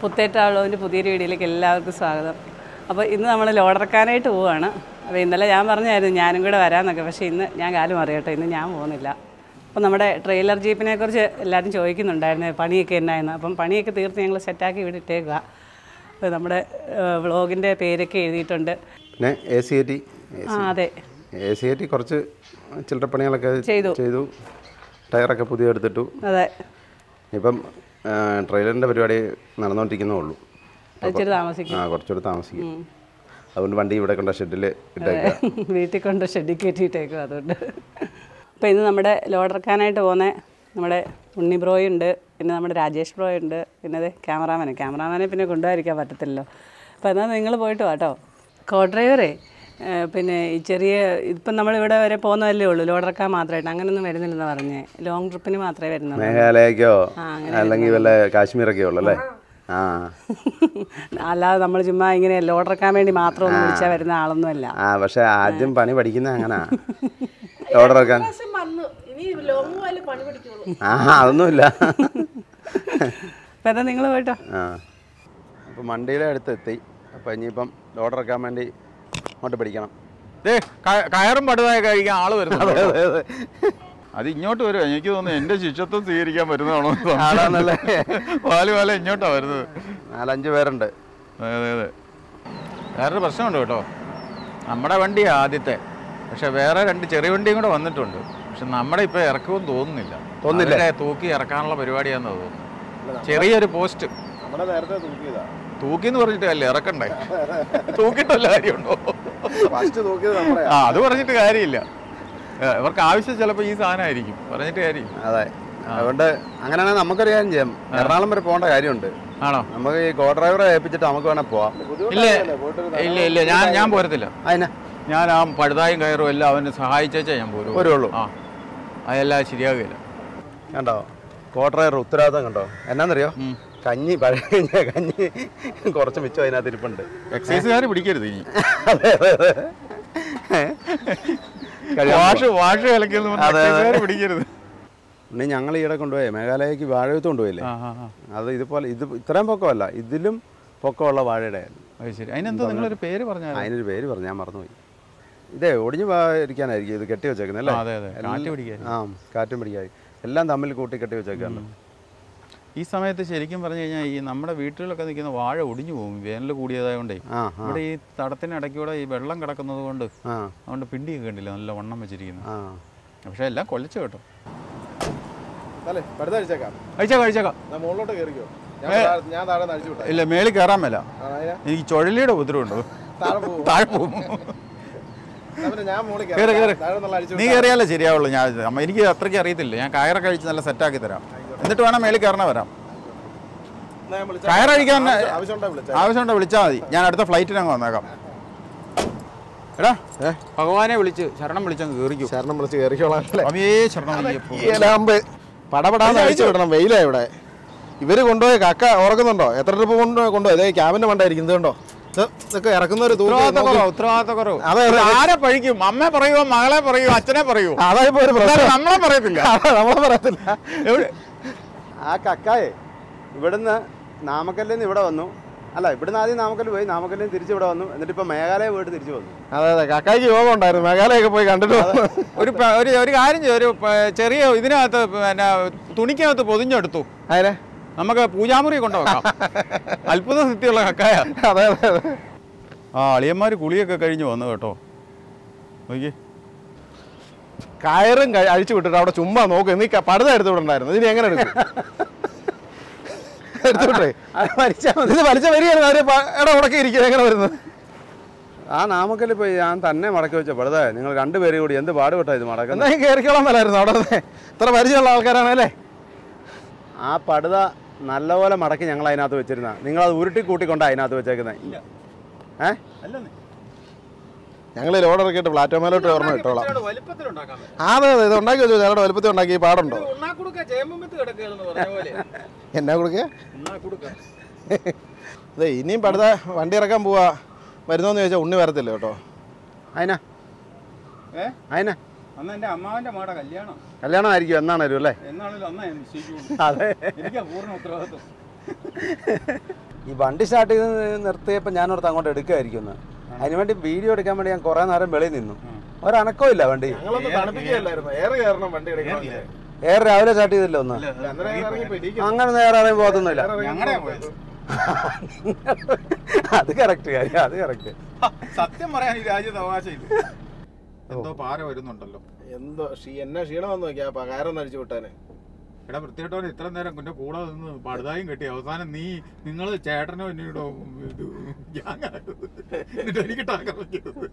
പുത്തേറ്റാളോൻ്റെ പുതിയൊരു വീഡിയോയിലേക്ക് എല്ലാവർക്കും സ്വാഗതം അപ്പോൾ ഇന്ന് നമ്മൾ ലോഡിറക്കാനായിട്ട് പോവുകയാണ് അപ്പോൾ ഇന്നലെ ഞാൻ പറഞ്ഞായിരുന്നു ഞാനും കൂടെ വരാമെന്നൊക്കെ പക്ഷേ ഇന്ന് ഞാൻ കാലം അറിയട്ടെ ഇന്ന് ഞാൻ പോകുന്നില്ല അപ്പോൾ നമ്മുടെ ട്രെയിലർ ജീപ്പിനെ കുറിച്ച് എല്ലാവരും ചോദിക്കുന്നുണ്ടായിരുന്നു പണിയൊക്കെ എന്നായിരുന്നു അപ്പം പണിയൊക്കെ തീർത്ത് ഞങ്ങൾ സെറ്റാക്കി ഇവിടെ ഇട്ടേക്കുക അപ്പോൾ നമ്മുടെ വ്ളോഗിൻ്റെ പേരൊക്കെ എഴുതിയിട്ടുണ്ട് പിന്നെ എ സി ടി ആ അതെ എ സി ടി കുറച്ച് ചില്ലറപ്പണികളൊക്കെ ചെയ്തു. ചെയ്തു ടയറൊക്കെ പുതിയ എടുത്തിട്ടു അതെ ഇപ്പം ട്രെയിലറിൻ്റെ പരിപാടി നടന്നുകൊണ്ടിരിക്കുന്നേ ഉള്ളൂ അത് ഇച്ചിരി താമസിക്കും ആ കുറച്ചുകൂടെ താമസിക്കും അതുകൊണ്ട് വണ്ടി ഇവിടെ കൊണ്ട ഷെഡിൽ ഇട്ടേക്കുക വീട്ടിൽ കൊണ്ട് ഷെഡിൽ കയറ്റിയിട്ടേക്കും അതുകൊണ്ട് അപ്പോൾ ഇന്ന് നമ്മുടെ ലോഡിറക്കാനായിട്ട് പോകുന്ന നമ്മുടെ ഉണ്ണി ബ്രോയ് ഉണ്ട് പിന്നെ നമ്മുടെ രാജേഷ് ബ്രോയ് ഉണ്ട് പിന്നെ അതെ ക്യാമറാമാനെ ക്യാമറാമാനെ പിന്നെ കൊണ്ടുപോയിരിക്കാൻ പറ്റത്തില്ലല്ലോ അപ്പോൾ എന്നാൽ നിങ്ങൾ പോയിട്ട് വാട്ടോ കോ ഡ്രൈവറേ ഏഹ് പിന്നെ ഈ ചെറിയ ഇപ്പം നമ്മളിവിടെ വരെ പോകുന്നതല്ലേ ഉള്ളൂ ലോഡിറക്കാൻ മാത്രമായിട്ട് അങ്ങനെയൊന്നും വരുന്നില്ലെന്ന് പറഞ്ഞേ ലോങ് ട്രിപ്പിന് മാത്രമേ വരുന്നുള്ളൂ മേഘാലയക്കോ ആ, അല്ലെങ്കിൽ വല്ല കാശ്മീരൊക്കെ ഉള്ളു അല്ലേ ആ അല്ലാതെ നമ്മൾ ചുമ്മാ ഇങ്ങനെ ലോഡിറക്കാൻ വേണ്ടി മാത്രം ഒന്നും വിളിച്ചാൽ വരുന്ന ആളൊന്നുമല്ല ആ പക്ഷെ ആദ്യം പണി പഠിക്കുന്ന അങ്ങനാ ഓർഡർ ഇറക്കാൻ വന്നു ഇനി ലോങ് പോലെ പണി പിടിക്കുള്ളൂ ആ അതൊന്നുമില്ല അപ്പോൾ എന്താ നിങ്ങൾ പോയിട്ടോ ആ അപ്പം വണ്ടിയുടെ അടുത്ത് എത്തി അപ്പം ഇനിയിപ്പം ഓർഡർ ഇറക്കാൻ വേണ്ടി അങ്ങോട്ട് പിടിക്കണം ദേ, ക- കയറും പടുതായി കഴിക്കാൻ ആള് വരുന്നു അത് ഇങ്ങോട്ട് വരും എനിക്ക് തോന്നുന്നു എന്റെ ശിഷ്യത്വം സ്വീകരിക്കാൻ വരുന്നതാണോ എന്ന് സംശയം. ആടാന്നല്ലേ? പാല് പാല ഇങ്ങോട്ടാ വരുന്നത് നാലഞ്ച് പേരുണ്ട് അതെ അതെ അതെ വേറൊരു പ്രശ്നമുണ്ട് കേട്ടോ നമ്മുടെ വണ്ടി ആദ്യത്തെ പക്ഷെ വേറെ രണ്ട് ചെറിയ വണ്ടിയും കൂടെ വന്നിട്ടുണ്ട് പക്ഷെ നമ്മുടെ ഇപ്പൊ ഇറക്കുമെന്ന് തോന്നുന്നില്ല തോന്നുന്നില്ലേ? അവരെ തൂക്കി ഇറക്കാനുള്ള പരിപാടിയാന്ന് തോന്നുന്നു ചെറിയൊരു പോസ്റ്റ് നമ്മുടെ നേരത്തെ തൂക്കിയതാ തൂക്കി എന്ന് പറഞ്ഞിട്ട് അല്ലേ ഇറക്കണ്ടേ തൂക്കിയിട്ടല്ല കാര്യമുണ്ടോ ഫസ്റ്റ് തൂക്കിയത് നമ്മുടെ ആ അത് പറഞ്ഞിട്ട് കാര്യമില്ല ഏ, ഇവർക്ക് ആവശ്യം ചിലപ്പോൾ ഈ സാധനമായിരിക്കും പറഞ്ഞിട്ട് കാര്യം അതെ അതുകൊണ്ട് അങ്ങനെയാണെങ്കിൽ നമുക്കൊരു കാര്യം ചെയ്യാം എറണാകുളം വരെ പോകേണ്ട കാര്യമുണ്ട് ആണോ നമുക്ക് ഈ കോ ഡ്രൈവറെ ഏൽപ്പിച്ചിട്ട് നമുക്ക് വേണേൽ പോവാം ഇല്ല ഇല്ല ഇല്ല ഞാൻ ഞാൻ പോരത്തില്ല അതിനാ ഞാൻ ആ പഴുതായും കയറും എല്ലാം അവന് സഹായിച്ചേച്ചാ ഞാൻ പോരും വരുള്ളൂ. ആ അതെല്ലാം ശരിയാകില്ല കണ്ടോ കോ ഡ്രൈവർ ഉത്തരവാദിത്തം കണ്ടോ എന്നാന്നറിയോ കഞ്ഞി പഴയ കഞ്ഞി കഞ്ഞി കുറച്ച് മിച്ചം അതിനകത്ത് ഇരിപ്പുണ്ട് എക്സൈസുകാർ പിടിക്കരുത് ഇനി അതെ അതെ അതെ കഴിയാൻ വാഷ് വാഷ് കലക്കിയെന്ന് പറഞ്ഞ് അതെ, അതെ. എക്സൈസുകാർ പിടിക്കരുത് പിന്നെ ഞങ്ങൾ ഈയിടെ കൊണ്ടുപോയി മേഘാലയക്ക് വാഴവത്ത് കൊണ്ടുപോയില്ലേ ആ ആ ആ അത് ഇതുപോലെ ഇത് ഇത്രയും പൊക്കമല്ല ഇതിലും പൊക്കമുള്ള വാഴയുടെ ആയിരുന്നു അത് ശരി അതിനെന്തോ നിങ്ങളൊരു പേര് പറഞ്ഞാൽ അതിനൊരു പേര് പറഞ്ഞു ഞാൻ മറന്നുപോയി ഇതേ ഒടിഞ്ഞു ഇരിക്കാനായിരിക്കും ഇത് കെട്ടി വെച്ചേക്കുന്നത് അല്ലേ അതെ അതെ കാറ്റ് പിടിക്കാൻ ആ കാറ്റും പിടിക്കായി എല്ലാം തമ്മിൽ കൂട്ടി കെട്ടി വെച്ചേക്കാണ് ഈ സമയത്ത് ശരിക്കും പറഞ്ഞു കഴിഞ്ഞാൽ ഈ നമ്മുടെ വീട്ടുകളിലൊക്കെ നിൽക്കുന്ന വാഴ ഒടിഞ്ഞു പോകും വേനൽ കൂടിയതായതുകൊണ്ടേ ആ ആ ഇവിടെ ഈ തടത്തിനിടയ്ക്കൂടെ ഈ വെള്ളം കിടക്കുന്നത് കൊണ്ട് ആ അതുകൊണ്ട് പിണ്ടിയൊക്കെ കണ്ടില്ല നല്ല വണ്ണം വെച്ചിരിക്കുന്നത് ആ പക്ഷെ എല്ലാം കൊലച്ചു കേട്ടോ അല്ലേ പടുത്ത അഴിച്ചേക്കാം കഴിച്ചേക്കാം കഴിച്ചേക്കാം ഞാൻ മുകളിലോട്ട് കയറിക്കോ ഞാൻ ഏ. താഴെ- ഞാൻ താഴെ അഴിച്ചു വിട്ടെ ഇല്ല മേളിൽ കയറാൻ മേല ആ, അതിനെ എനിക്ക് ചുഴലിയുടെ ഉപദ്രവമുണ്ടോ താഴെ പോകും താഴെ പോകും പിന്നെ ഞാൻ മുകളിൽ കയറി കയറാം കയറി താഴെ നല്ല അഴിച്ചു നീ കയറിയാലേ ശരിയാവുള്ളൂ ഞാൻ അമ്മ എനിക്ക് അത്രയ്ക്ക് അറിയത്തില്ല ഞാൻ കയറൊക്കെ കഴിച്ച് നല്ല സെറ്റാക്കി തരാം എന്നിട്ട് വേണം മേളിൽ കയറണ വരാം ഞാൻ വിളിച്ച കയറഴിക്കാൻ ആവശ്യമുണ്ടോ വിളിച്ച ആവശ്യമുണ്ടോ വിളിച്ചാൽ മതി ഞാൻ അടുത്ത ഫ്ലൈറ്റിന് അങ്ങ് വന്നേക്കാം എടാ ഭഗവാനെ വിളിച്ച് ശരണം വിളിച്ചങ്ങ് കയറിക്കും ശരണം വിളിച്ച് കയറിക്കോളാം അല്ലേ അമ്മയേ ശരണം അയ്യപ്പോ. ഏലാമ്പ് പടപടാന്ന് അഴിച്ചു വിടണം വെയിലാ ഇവിടെ ഇവര് കൊണ്ടുപോയി കക്ക ഓർക്കുന്നുണ്ടോ എത്ര ട്രിപ്പ് കൊണ്ട് കൊണ്ടുപോയി ഇതേ ക്യാബിന്റെ മണ്ടായിരിക്കും ഇതുണ്ടോ ഇത് ഇതൊക്കെ ഇറക്കുന്ന ഒരു ഉത്തരവാദിത്തക്കുറവ് ഉത്തരവാദിത്തക്കുറവ് അതെ, അതെ. ഇത് ആരെ പഴിക്കും അമ്മയെ പറയുമോ മകളെ പറയുമോ അച്ഛനെ പറയുമോ അതായപ്പോ ഒരു പ്രശ്നം എന്നാലും നമ്മളെ പറയത്തില്ല അതാ നമ്മളെ പറയത്തില്ല എവിടെ ആ കക്കായെ ഇവിടുന്ന് നാമക്കല്ലിൽ നിന്ന് ഇവിടെ വന്നു അല്ല ഇവിടുന്ന് ആദ്യം നാമക്കല്ല് പോയി നാമക്കല്ലിൽ നിന്ന് തിരിച്ച് ഇവിടെ വന്നു എന്നിട്ട് ഇപ്പം മേഘാലയ പോയിട്ട് തിരിച്ചു വന്നു അതെ അതെ കക്കായ്ക്ക് യോഗം ഉണ്ടായിരുന്നു മേഘാലയൊക്കെ പോയി കണ്ടിട്ട് വന്നു. ഒരു പ- ഒരു ഒരു കാര്യം ചെയ്യും ഒരു പ- ചെറിയ ഇതിനകത്ത് പിന്നെ തുണിക്കകത്ത് പൊതിഞ്ഞെടുത്തു അതിനെ നമുക്ക് പൂജാമുറി കൊണ്ടുവെക്കാം അത്ഭുത സിദ്ധിയുള്ള കക്കായ അതെ അതെ അതെ ആ അളിയന്മാർ കുളിയൊക്കെ കഴിഞ്ഞ് വന്നു കേട്ടോ നോക്കി കയറും കഴി- അഴിച്ചു വിട്ടിട്ട് അവിടെ ചുമ്മാ നോക്ക് നീ ക- പടുത എടുത്തു വിടണ്ടായിരുന്നു ഇതിന് എങ്ങനെ എടുക്കും എടുത്തു വിട്ടേ ഇത് വലിച്ച വരികയാണ് അവര് പ- എടാ ഉടക്കി ഇരിക്കുന്നത് എങ്ങനെ വരുന്നത് ആ നാമക്കല്ലിൽ പോയി ഞാൻ തന്നെ മടക്കി വെച്ച പെടുതായ നിങ്ങൾ രണ്ടുപേരും കൂടി എന്ത് പാടുപെട്ടാ ഇത് മടക്കുന്നത് എന്നാ കയറിക്കോളാൻ മേലായിരുന്നു അവിടെ നിന്ന്. ഇത്ര പരിചയമുള്ള ആൾക്കാരാണ് അല്ലേ ആ പടുത നല്ലപോലെ മടക്കി ഞങ്ങൾ അതിനകത്ത് വെച്ചിരുന്ന നിങ്ങൾ അത് ഉരുട്ടി കൂട്ടിക്കൊണ്ടാ അതിനകത്ത് വെച്ചേക്കുന്നത് ഏ ഞങ്ങൾ ലോഡ് ഇറക്കിയിട്ട് പ്ലാറ്റ്ഫോമിലോട്ട് ഓർമ്മ ഇട്ടോളാം വലിപ്പത്തിലുണ്ടാക്കാം ആ, അതെ അതെ ഇത് ഉണ്ടാക്കി വെച്ചു ഞങ്ങളുടെ വലുപ്പത്തിൽ ഉണ്ടാക്കി ഈ പാടുണ്ടോ ഉണ്ണാക്കുടുക്ക ചേമ്പത്ത് കിടക്കുകയെന്ന് പറഞ്ഞ പോലെ എന്നാ കൊടുക്കുക ഉണ്ണാക്കുടുക്ക അതെ ഇനിയും പടുത വണ്ടി ഇറക്കാൻ പോവാ വരുന്നോന്ന് ചോദിച്ചാൽ ഉണ്ണി വരത്തില്ല കേട്ടോ അതിനാ ഏ അതിനാ അന്ന് എൻ്റെ അമ്മാവൻ്റെ മകളുടെ കല്യാണം കല്യാണം ആയിരിക്കും എന്നാണല്ലോ അല്ലേ എന്നാണല്ലോ അന്നാ ഞാൻ നിശ്ചയിച്ചു അതെ എനിക്കാ പൂർണ്ണ ഉത്തരവാദിത്വം ഈ വണ്ടി സ്റ്റാർട്ട് ചെയ്ത് നിർത്തിയപ്പോൾ ഞാനോർത്ത് അങ്ങോട്ട് എടുക്കുമായിരിക്കും എന്ന് അതിനുവേണ്ടി വീഡിയോ എടുക്കാൻ വേണ്ടി ഞാൻ കുറേ നേരം വെളിയിൽ നിന്നു ഒരനക്കവും ഇല്ല വണ്ടി ഞങ്ങളൊന്ന് തണുപ്പിക്കുകയല്ലായിരുന്നു ഏറെ കയറണം വണ്ടി എടുക്കണം ഏറെ രാവിലെ സ്റ്റാർട്ട് ചെയ്തില്ല ഒന്ന് അന്നേരം ഇറങ്ങിയപ്പോ ഇടിക്കും. അങ്ങനെ നേരെ ഇറങ്ങി പോകത്തൊന്നുമില്ല ഞങ്ങളുടെ പോയത് അത് കറക്റ്റ് കാര്യം അത് കറക്റ്റ് സത്യം പറയാൻ ഈ രാജ്യത്ത് അവകാശമില്ല എന്തോ പാര വരുന്നുണ്ടല്ലോ എന്തോ ക്ഷീ എന്നാ ക്ഷീണം വന്നു നോക്കിയാ കയറൊന്ന് അടിച്ചു വിട്ടാനെ എടാ വൃത്തിയായിട്ടവൻ ഇത്ര നേരം കുന്റെ കൂടെ നിന്ന് പടുതായും കെട്ടി അവസാനം നീ നിങ്ങൾ ചേട്ടനോ എന്നോടോ ഇത് gang ആയത്. എന്നിട്ട് എനിക്ക് ടാക്കർ വെക്കരുത്.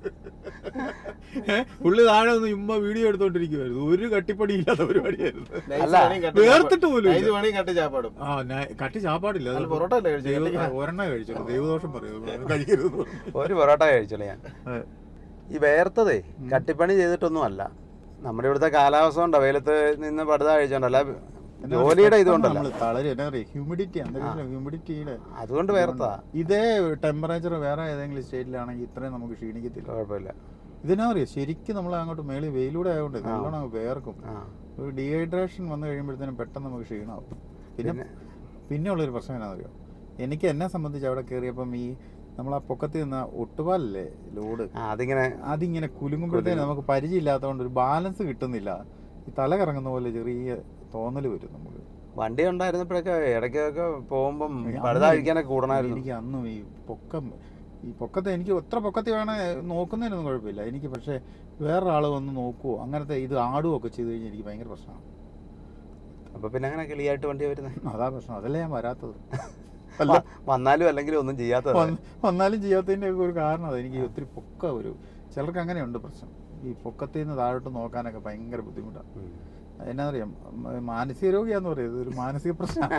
ഏ? പുള്ളി താഴെ നിന്ന് ചുമ്മാ വീഡിയോ എടുത്തോണ്ടിരിക്കുവായിരുന്നു ഒരു കട്ടിപ്പടി ഇല്ലാത്ത പരിപാടിയായിരുന്നു നൈസ് പണിയും കട്ടി വേർത്തിട്ട് പോലും നൈസ് ഇല്ല. പണിയും കട്ടി ചാപ്പാടും ആ ന- കട്ടി ചാപ്പാടില്ല അതിൽ പൊറോട്ട അല്ലേ കഴിച്ചത്? ദൈവ- ഒരെണ്ണ കഴിച്ചോളൂ ദൈവദോഷം പറയുന്നത് കഴിക്കരുത് ഒരു പൊറോട്ട കഴിച്ചോളൂ ഞാൻ ഈ വേർത്തതേ കട്ടിപ്പണി ചെയ്തിട്ടൊന്നും അല്ല നമ്മുടെ ഇവിടുത്തെ കാലാവസ്ഥ കൊണ്ടോ വെയിലത്ത് നിന്ന് പടുത കഴിച്ചോണ്ടല്ല ജോലിയുടെ ഇതുകൊണ്ടല്ല നമ്മൾ തളരും എന്നാ പറയാ ഹ്യൂമിഡിറ്റി അന്തരീക്ഷം ഹ്യൂമിഡിറ്റിയുടെ അതുകൊണ്ട് വേർത്താ ഇതേ ടെമ്പറേച്ചർ വേറെ ഏതെങ്കിലും സ്റ്റേറ്റിലാണെങ്കിൽ ഇത്രയും നമുക്ക് ക്ഷീണിക്കത്തില്ല കുഴപ്പമില്ല ഇതിനാ അറിയാം ശരിക്കും നമ്മൾ അങ്ങോട്ട് മേളിൽ വെയിലൂടെ ആയതുകൊണ്ട് നല്ലോണം അങ്ങ് വേർക്കും ആ ഒരു ഡീഹൈഡ്രേഷൻ വന്നു കഴിയുമ്പോഴത്തേനും പെട്ടെന്ന് നമുക്ക് ക്ഷീണമാവും പിന്നെ പിന്നെ ഉള്ളൊരു പ്രശ്നം എന്നാണെന്നറിയോ എനിക്ക് എന്നെ സംബന്ധിച്ച് അവിടെ കയറിയപ്പം ഈ നമ്മൾ ആ പൊക്കത്തിൽ നിന്ന് ഒട്ടുപാലല്ലേ ലോഡ് ആ, അതിങ്ങനെ അതിങ്ങനെ കുലുങ്ങുമ്പോഴത്തേനും നമുക്ക് പരിചയമില്ലാത്തതുകൊണ്ട് ഒരു ബാലൻസ് കിട്ടുന്നില്ല ഈ തല കറങ്ങുന്ന പോലെ ചെറിയ തോന്നൽ വരും നമുക്ക് വണ്ടി ഉണ്ടായിരുന്നപ്പോഴൊക്കെ ഇടയ്ക്കൊക്കെ പോകുമ്പം അന്ന് പടുത കഴിക്കാനൊക്കെ കൂടണമായിരുന്നു എനിക്ക് അന്നും ഈ പൊക്കം ഈ പൊക്കത്തെ എനിക്ക് എത്ര പൊക്കത്തിൽ വേണേ നോക്കുന്നതിനൊന്നും കുഴപ്പമില്ല എനിക്ക് പക്ഷേ വേറൊരാൾ വന്ന് നോക്കുവോ അങ്ങനത്തെ ഇത് ആടുവോ ഒക്കെ ചെയ്ത് കഴിഞ്ഞാൽ എനിക്ക് ഭയങ്കര പ്രശ്നമാണ് അപ്പൊ പിന്നെ അങ്ങനെ കിളിയായിട്ട് വണ്ടി വരുന്നത് അതാ പ്രശ്നം അതല്ലേ ഞാൻ വരാത്തത് വന്നാലും അല്ലെങ്കിൽ ഒന്നും ചെയ്യാത്തത് വന്ന്- വന്നാലും ചെയ്യാത്തതിൻ്റെ ഒക്കെ ഒരു കാരണം അത് എനിക്ക് ഒത്തിരി പൊക്ക ഒരു ചിലർക്ക് അങ്ങനെയുണ്ട് പ്രശ്നം ഈ പൊക്കത്തിൽ നിന്ന് താഴോട്ട് നോക്കാനൊക്കെ ഭയങ്കര ബുദ്ധിമുട്ടാണ് ഉം. എന്നാ അറിയാം മ- മാനസിക രോഗിയാന്ന് പറയുന്നത് ഒരു മാനസിക പ്രശ്നം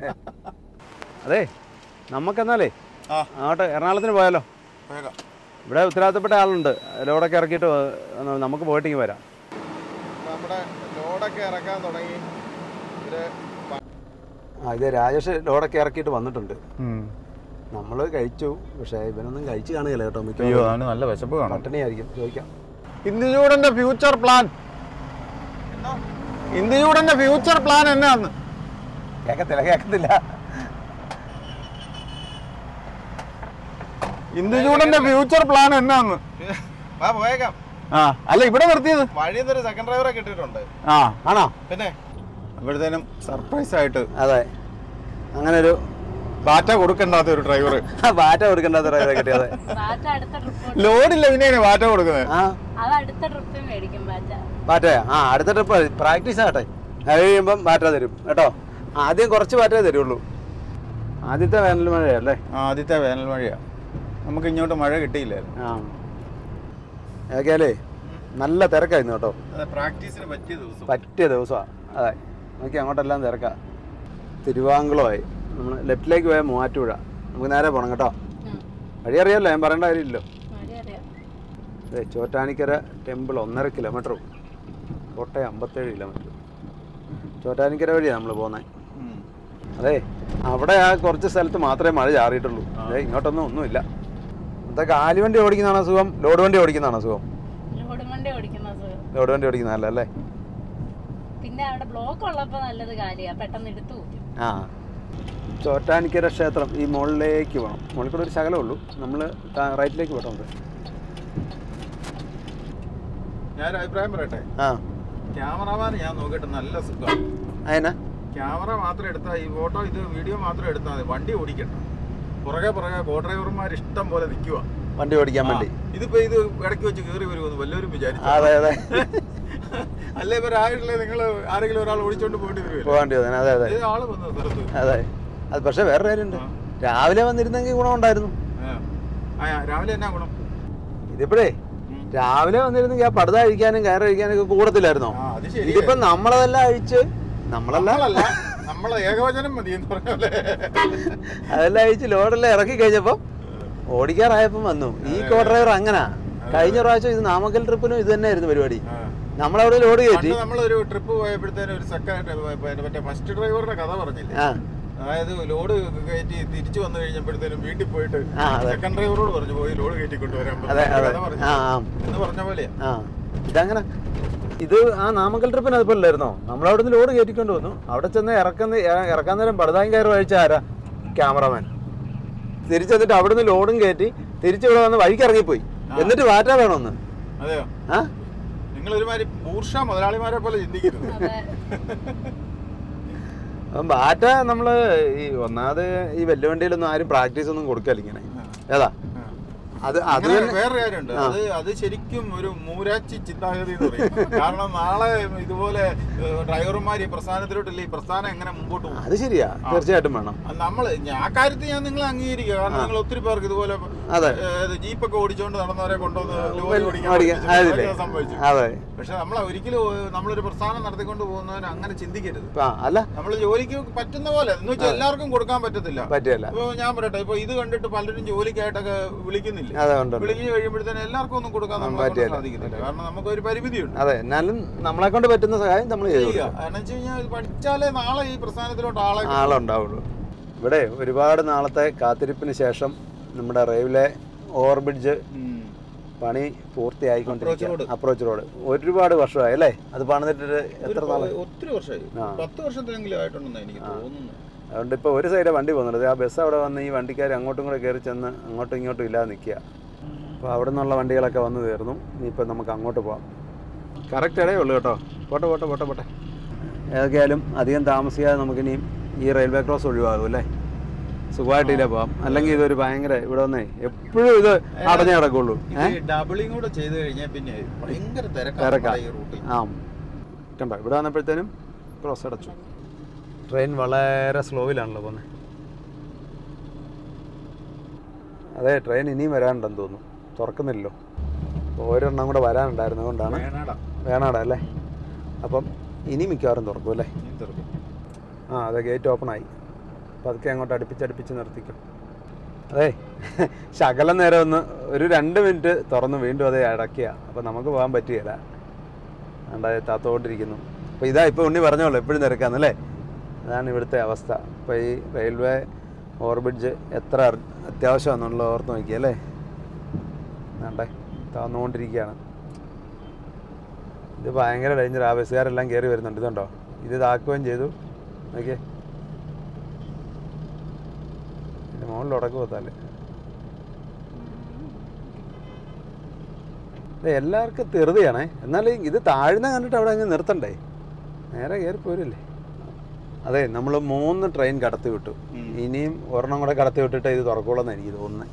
അതെ നമുക്കെന്നാലേ അങ്ങോട്ട് എറണാകുളത്തിന് പോയാലോ ഇവിടെ ഉത്തരവാദിത്തപ്പെട്ട ആളുണ്ട് ലോഡൊക്കെ ഇറക്കിയിട്ട് വ- നമുക്ക് പോയിട്ട് ഇങ്ങ് വരാം നമ്മുടെ ലോഡൊക്കെ ഇറക്കാൻ തുടങ്ങി ഇവര് ആ ഇത് രാജേഷ് ലോഡൊക്കെ ഇറക്കിയിട്ട് വന്നിട്ടുണ്ട് നമ്മൾ കഴിച്ചു പക്ഷേ ഇവനൊന്നും കഴിച്ചു കാണുകയില്ല കേട്ടോ അയ്യോ മിക്കവാറും അവന് നല്ല വിശപ്പ് കാണും പട്ടിണിയായിരിക്കും ചോദിക്കാം ഇന്ത്യയുടെ ഫ്യൂച്ചർ പ്ലാൻ ഇന്ത്യയുടെ ഫ്യൂച്ചർ പ്ലാൻ എന്നാന്ന് കേൾക്കത്തില്ല കേൾക്കത്തില്ല ഇന്ത്യയുടെ ഫ്യൂച്ചർ പ്ലാൻ എന്നാന്ന് വാ പോയേക്കാം ആ അല്ല ഇവിടെ നിർത്തിയത് വഴിയിൽ നിന്ന് ഒരു സെക്കൻഡ് ഡ്രൈവറെ കിട്ടിയിട്ടുണ്ട് ആ ആണോ പിന്നെ അപ്പോഴത്തേനും സർപ്രൈസ് ആയിട്ട് അതെ അങ്ങനെ ഒരു ബാറ്റ കൊടുക്കണ്ടാത്ത ഒരു ഡ്രൈവർ ബാറ്റ കൊടുക്കേണ്ടത് കിട്ടിയത് ബാറ്റ അടുത്ത ട്രിപ്പ് ലോഡില്ല പിന്നെ ബാറ്റ കൊടുക്കുന്നത് ആ അത് അടുത്ത ട്രിപ്പ് മേടിക്കും ബാറ്റ ബാറ്റയാ ആ അടുത്ത ട്രിപ്പ് പ്രാക്ടീസ് ആട്ടെ അത് കഴിയുമ്പം ബാറ്റ തരും കേട്ടോ ആദ്യം കുറച്ച് ബാറ്റേ തരുള്ളൂ ആദ്യത്തെ വേനൽ മഴയല്ലേ ആദ്യത്തെ വേനൽ മഴയാ നമുക്ക് ഇങ്ങോട്ട് മഴ കിട്ടിയില്ലായിരുന്നു ആ ഏതൊക്കെയാലേ നല്ല തിരക്കായിരുന്നു കേട്ടോ പ്രാക്ടീസിന് പറ്റിയ ദിവസം പറ്റിയ ദിവസമാണ് അതെ നോക്കി അങ്ങോട്ടെല്ലാം തിരക്കാ തിരുവാങ്കുളമായി നമ്മൾ ലെഫ്റ്റിലേക്ക് പോയാൽ മൂവാറ്റുപുഴ നമുക്ക് നേരെ പോകണം കേട്ടോ വഴി അറിയാമല്ലോ ഞാൻ പറയേണ്ട കാര്യമില്ലല്ലോ അറിയാം അതെ ചോറ്റാനിക്കര ടെമ്പിൾ ഒന്നര കിലോമീറ്ററും കോട്ടയം അമ്പത്തേഴ് കിലോമീറ്റർ ചോറ്റാനിക്കര വഴിയാണ് നമ്മൾ പോകുന്നത് അതെ അവിടെ ആ കുറച്ച് സ്ഥലത്ത് മാത്രമേ മഴ ചാറിയിട്ടുള്ളൂ അതെ ഇങ്ങോട്ടൊന്നും ഒന്നുമില്ല ഇന്നത്തെ കാലുവണ്ടി ഓടിക്കുന്നതാണോ സുഖം ലോഡ് വണ്ടി ഓടിക്കുന്നതാണോ സുഖം ലോഡ് വണ്ടി ഓടിക്കുന്ന സുഖം ലോഡ് വണ്ടി ഓടിക്കുന്നതല്ല അല്ലേ പിന്നെ അവിടെ ബ്ലോക്ക് ഉള്ളപ്പോ നല്ലത് കാര്യാ പെട്ടെന്ന് എടുത്തു പോകും ആ ചോറ്റാനിക്കര ക്ഷേത്രം ഈ മുകളിലേക്ക് പോകണം മുകളിൽ കൂടെ ഒരു ശകലമേ ഉള്ളൂ നമ്മൾ റൈറ്റിലേക്ക് പോകണം ഞാൻ അഭിപ്രായം പറയട്ടെ ആ ക്യാമറമാൻ ഞാൻ നോക്കിയിട്ട് നല്ല സുഖം അതിനാ ക്യാമറ മാത്രം എടുത്താൽ ഈ ഫോട്ടോ ഇത് വീഡിയോ മാത്രം എടുത്താൽ മതി വണ്ടി ഓടിക്കണ്ട പുറകെ പുറകെ കോ ഡ്രൈവർമാർ ഇഷ്ടം പോലെ നിൽക്കുക വണ്ടി ഓടിക്കാൻ വേണ്ടി ഇതിപ്പോ ഇത് ഇടയ്ക്ക് വെച്ച് കയറി വരുമെന്ന് വല്ലവരും വിചാരിച്ചു അതെ അതെ അല്ലേ ഇവരായിട്ടില്ല നിങ്ങൾ ആരെങ്കിലും ഒരാൾ ഓടിച്ചോണ്ട് പോയിട്ട് വരുമല്ലോ പോകേണ്ടി വന്നേ അതെ അതെ ഇത് ആള് വന്ന സ്ഥലത്ത് അതെ അത് പക്ഷെ വേറെ കാര്യമുണ്ട് രാവിലെ വന്നിരുന്നെങ്കിൽ ഗുണമുണ്ടായിരുന്നു ആ. ആ രാവിലെ എന്നാ ഗുണം ഇതിപ്പോഴേ രാവിലെ വന്നിരുന്നെങ്കിൽ ആ പടുത അഴിക്കാനും കയറി അഴിക്കാനും ഒക്കെ കൂടത്തില്ലായിരുന്നോ ആ അത് ശരി ഇതിപ്പോ നമ്മളതെല്ലാം അഴിച്ച് നമ്മളല്ല നമ്മളല്ല നമ്മളെ ഏകവചനം മതി എന്ന് പറഞ്ഞല്ലേ അതെല്ലാം അഴിച്ച് ലോഡെല്ലാം ഇറക്കി കഴിഞ്ഞപ്പോ ഓടിക്കാറായപ്പം വന്നു ഈ കോ ഡ്രൈവർ അങ്ങനാ കഴിഞ്ഞ പ്രാവശ്യം ഇത് നാമക്കൽ ട്രിപ്പിനും ഇത് തന്നെയായിരുന്നു പരിപാടി നമ്മളവിടെ ലോഡ് കയറ്റി പണ്ട് നമ്മളൊരു ട്രിപ്പ് പോയപ്പോഴത്തേനും ഒരു സെക്കൻഡ് മറ്റേ ഫസ്റ്റ് ഡ്രൈവറുടെ കഥ പറഞ്ഞില്ലേ ആ അതായത് ലോഡ് കയറ്റി തിരിച്ചു വന്നു കഴിഞ്ഞപ്പോഴത്തേനും വീട്ടിൽ പോയിട്ട് ആ, അതെ. സെക്കൻഡ് ഡ്രൈവറോട് പറഞ്ഞു പോയി ലോഡ് കയറ്റി കൊണ്ടുവരാൻ അതെ പറഞ്ഞു. അതെ കഥ പറഞ്ഞു. ആ ആ എന്ന് പറഞ്ഞ പോലെയാ ആ ഇതങ്ങനെ ഇത് ആ നാമക്കൽ ട്രിപ്പിന് അതുപോലെ അല്ലായിരുന്നോ നമ്മളവിടെ നിന്ന് ലോഡ് കയറ്റിക്കൊണ്ട് വന്നു അവിടെ ചെന്ന് ഇറക്കുന്ന ഇറ- ഇറക്കാൻ നേരം പടുതായും കയറി അഴിച്ച ആരാ ക്യാമറമാൻ തിരിച്ചു വന്നിട്ട് അവിടുന്ന് ലോഡും കയറ്റി തിരിച്ചു ഇവിടെ വന്ന് വഴിക്ക് ഇറങ്ങിപ്പോയി എന്നിട്ട് വാറ്റ വേണമെന്ന് അതെയോ ആ നിങ്ങൾ ഒരുമാതിരി ബൂർഷ മുതലാളിമാരെ പോലെ ചിന്തിക്കരുത് അതെ അപ്പം ബാറ്റ നമ്മള് ഈ ഒന്നാമത് ഈ വലിയ വണ്ടിയിലൊന്നും ആരും പ്രാക്ടീസ് ഒന്നും കൊടുക്കല്ല ഇങ്ങനെ ഏതാ അത് അത് അങ്ങനെ തന്നെ വേറൊരു കാര്യമുണ്ട് ആ. അത് അത് ശരിക്കും ഒരു മൂരാച്ചി ചിന്താഗതി എന്ന് പറയും കാരണം നാളെ ഇതുപോലെ ഏഹ്, ഡ്രൈവർമാർ ഈ പ്രസ്ഥാനത്തിലോട്ടില്ല ഈ പ്രസ്ഥാനം എങ്ങനെ മുമ്പോട്ട് പോകും അത് ശരിയാ തീർച്ചയായിട്ടും വേണം നമ്മൾ ആ കാര്യത്തിൽ ഞാൻ നിങ്ങളെ അംഗീകരിക്കുക കാരണം നിങ്ങൾ ഒത്തിരി പേർക്ക് ഇതുപോലെ അതെ. ഏഹ്, ജീപ്പൊക്കെ ഓടിച്ചോണ്ട് നടന്നവരെ കൊണ്ടുവന്ന് ലോറി വലിയ- ഓടിക്കാൻ ഓടിക്കാൻ- പഠിപ്പിച്ചു. അതില്ലേ? അതൊക്കെ സംഭവിച്ചു അതെ പക്ഷെ നമ്മൾ ഒരിക്കലും നമ്മളൊരു പ്രസ്ഥാനം നടത്തിക്കൊണ്ട് പോകുന്നവന് അങ്ങനെ ചിന്തിക്കരുത് ഇപ്പൊ ആ, അല്ല നമ്മൾ ജോലിക്ക് പറ്റുന്ന പോലെ എന്ന് വെച്ചാൽ എല്ലാവർക്കും കൊടുക്കാൻ പറ്റത്തില്ല പറ്റിയല്ല ഇപ്പൊ ഞാൻ പറയട്ടെ ഇപ്പൊ ഇത് കണ്ടിട്ട് പലരും ജോലിക്കായിട്ടൊക്കെ വിളിക്കുന്നില്ല അതെ ഉണ്ട് ഉണ്ട്. വിളിച്ചു കഴിയുമ്പോഴത്തേനും എല്ലാവർക്കും ഒന്നും കൊടുക്കാൻ നമ്മളെ കൊണ്ട് പറ്റില്ല. സാധിക്കുന്നില്ല കാരണം നമുക്ക് ഒരു പരിമിതിയുണ്ട് അതെ എന്നാലും നമ്മളെ കൊണ്ട് പറ്റുന്ന സഹായം നമ്മൾ ചെയ്തു ചെയ്യുക കൊടുക്കും. കാരണം വെച്ച് കഴിഞ്ഞാൽ ഇത് പഠിച്ചാലേ നാളെ ഈ പ്രസ്ഥാനത്തിലോട്ട് ആളെ കിട്ടൂ. ആളുണ്ടാവുള്ളൂ ഇവിടെ ഒരുപാട് നാളത്തെ കാത്തിരിപ്പിന് ശേഷം നമ്മുടെ റെയിൽവേ ഓവർബ്രിഡ്ജ് ഉം. പണി പൂർത്തിയായിക്കൊണ്ടിരിക്കുക Approach road. അപ്രോച്ച് റോഡ് ഒരുപാട് വർഷമായി അല്ലേ അത് പണിതിട്ട് എത്ര ഒരു നാളായി ഒത്തിരി വർഷമായി ആ. പത്ത് വർഷത്തെങ്കിലും ആയിട്ടുണ്ടെന്ന് എനിക്ക് തോന്നുന്നു അതുകൊണ്ട് ഇപ്പോൾ ഒരു സൈഡേ വണ്ടി പോകുന്നുണ്ട് ആ ബസ് അവിടെ വന്ന് ഈ വണ്ടിക്കാർ അങ്ങോട്ടും കൂടെ കയറി ചെന്ന് അങ്ങോട്ടും ഇങ്ങോട്ടും ഇല്ലാതെ നിൽക്കുക അപ്പോൾ അവിടെ നിന്നുള്ള വണ്ടികളൊക്കെ വന്ന് തീർന്നു ഇനിയിപ്പോൾ നമുക്ക് അങ്ങോട്ട് പോവാം കറക്റ്റ് ഇടയേ ഉള്ളൂ കേട്ടോ പോട്ടെ പോട്ടെ പോട്ടെ പോട്ടെ ഏതൊക്കെയായാലും അധികം താമസിയാതെ നമുക്കിനിയും ഈ റെയിൽവേ ക്രോസ് ഒഴിവാകും അല്ലേ സുഖമായിട്ട് ഇതിലേ പോവാം അല്ലെങ്കിൽ ഇതൊരു ഭയങ്കര ഇവിടെ വന്നേ എപ്പോഴും ഇത് അടഞ്ഞേ കിടക്കുള്ളൂ ഏ ഇത് ഡബിളിങ് കൂടെ ചെയ്ത് കഴിഞ്ഞാൽ പിന്നെ ഭയങ്കര തിരക്കാ. തിരക്കാണ് ഈ റൂട്ടിൽ ആ കണ്ടോ ഇവിടെ വന്നപ്പോഴത്തേനും ക്രോസ് അടച്ചു ട്രെയിൻ വളരെ സ്ലോയിലാണല്ലോ പോകുന്നത് അതെ ട്രെയിൻ ഇനിയും വരാനുണ്ടെന്ന് തോന്നുന്നു തുറക്കുന്നില്ലല്ലോ അപ്പോൾ ഒരെണ്ണം കൂടെ വരാനുണ്ടായിരുന്നു അതുകൊണ്ടാണ് വേണാടാ വേണാടാ അല്ലേ അപ്പം ഇനി മിക്കവാറും തുറക്കും അല്ലേ ഇനി തുറക്കും. ആ അതെ ഗേറ്റ് ഓപ്പൺ ആയി പതുക്കെ അങ്ങോട്ട് അടുപ്പിച്ചടുപ്പിച്ച് നിർത്തിക്കും അതെ ശകലം നേരം ഒന്ന് ഒരു രണ്ട് മിനിറ്റ് തുറന്ന് വീണ്ടും അതേ അടയ്ക്കുക അപ്പോൾ നമുക്ക് പോകാൻ പറ്റുകയില്ല അണ്ടായത് താത്തോണ്ടിരിക്കുന്നു അപ്പോൾ ഇതാ ഇപ്പോൾ ഉണ്ണി പറഞ്ഞോളൂ എപ്പോഴും തിരക്കാന്നല്ലേ അതാണ് ഇവിടുത്തെ അവസ്ഥ അപ്പോൾ ഈ റെയിൽവേ ഓവർബ്രിഡ്ജ് എത്ര അർ- അത്യാവശ്യമാണെന്നുള്ള ഓർത്ത് നോക്കിയല്ലേ വേണ്ടേ താന്നുകൊണ്ടിരിക്കുകയാണ് ഇത് ഭയങ്കര ഡേഞ്ചർ ആ ബസ്സുകാരെല്ലാം കയറി വരുന്നുണ്ട് ഇതുണ്ടോ ഇത് ഇതാക്കുകയും ചെയ്തു നോക്കിയേ ഇതിൻ്റെ മുകളിൽ ഉടക്ക് പോത്താല് ഇത് എല്ലാവർക്കും തെറുതിയാണേ എന്നാലും ഇത് താഴ്ന്ന കണ്ടിട്ട് അവിടെ അങ്ങ് നിർത്തണ്ടേ നേരെ കയറി പോരില്ലേ അതെ നമ്മൾ മൂന്ന് ട്രെയിൻ കടത്തി വിട്ടു ഉം. ഇനിയും ഒരെണ്ണം കൂടെ കടത്തി വിട്ടിട്ട് ഇത് തുറക്കുള്ളൂ എനിക്ക് തോന്നുന്നത്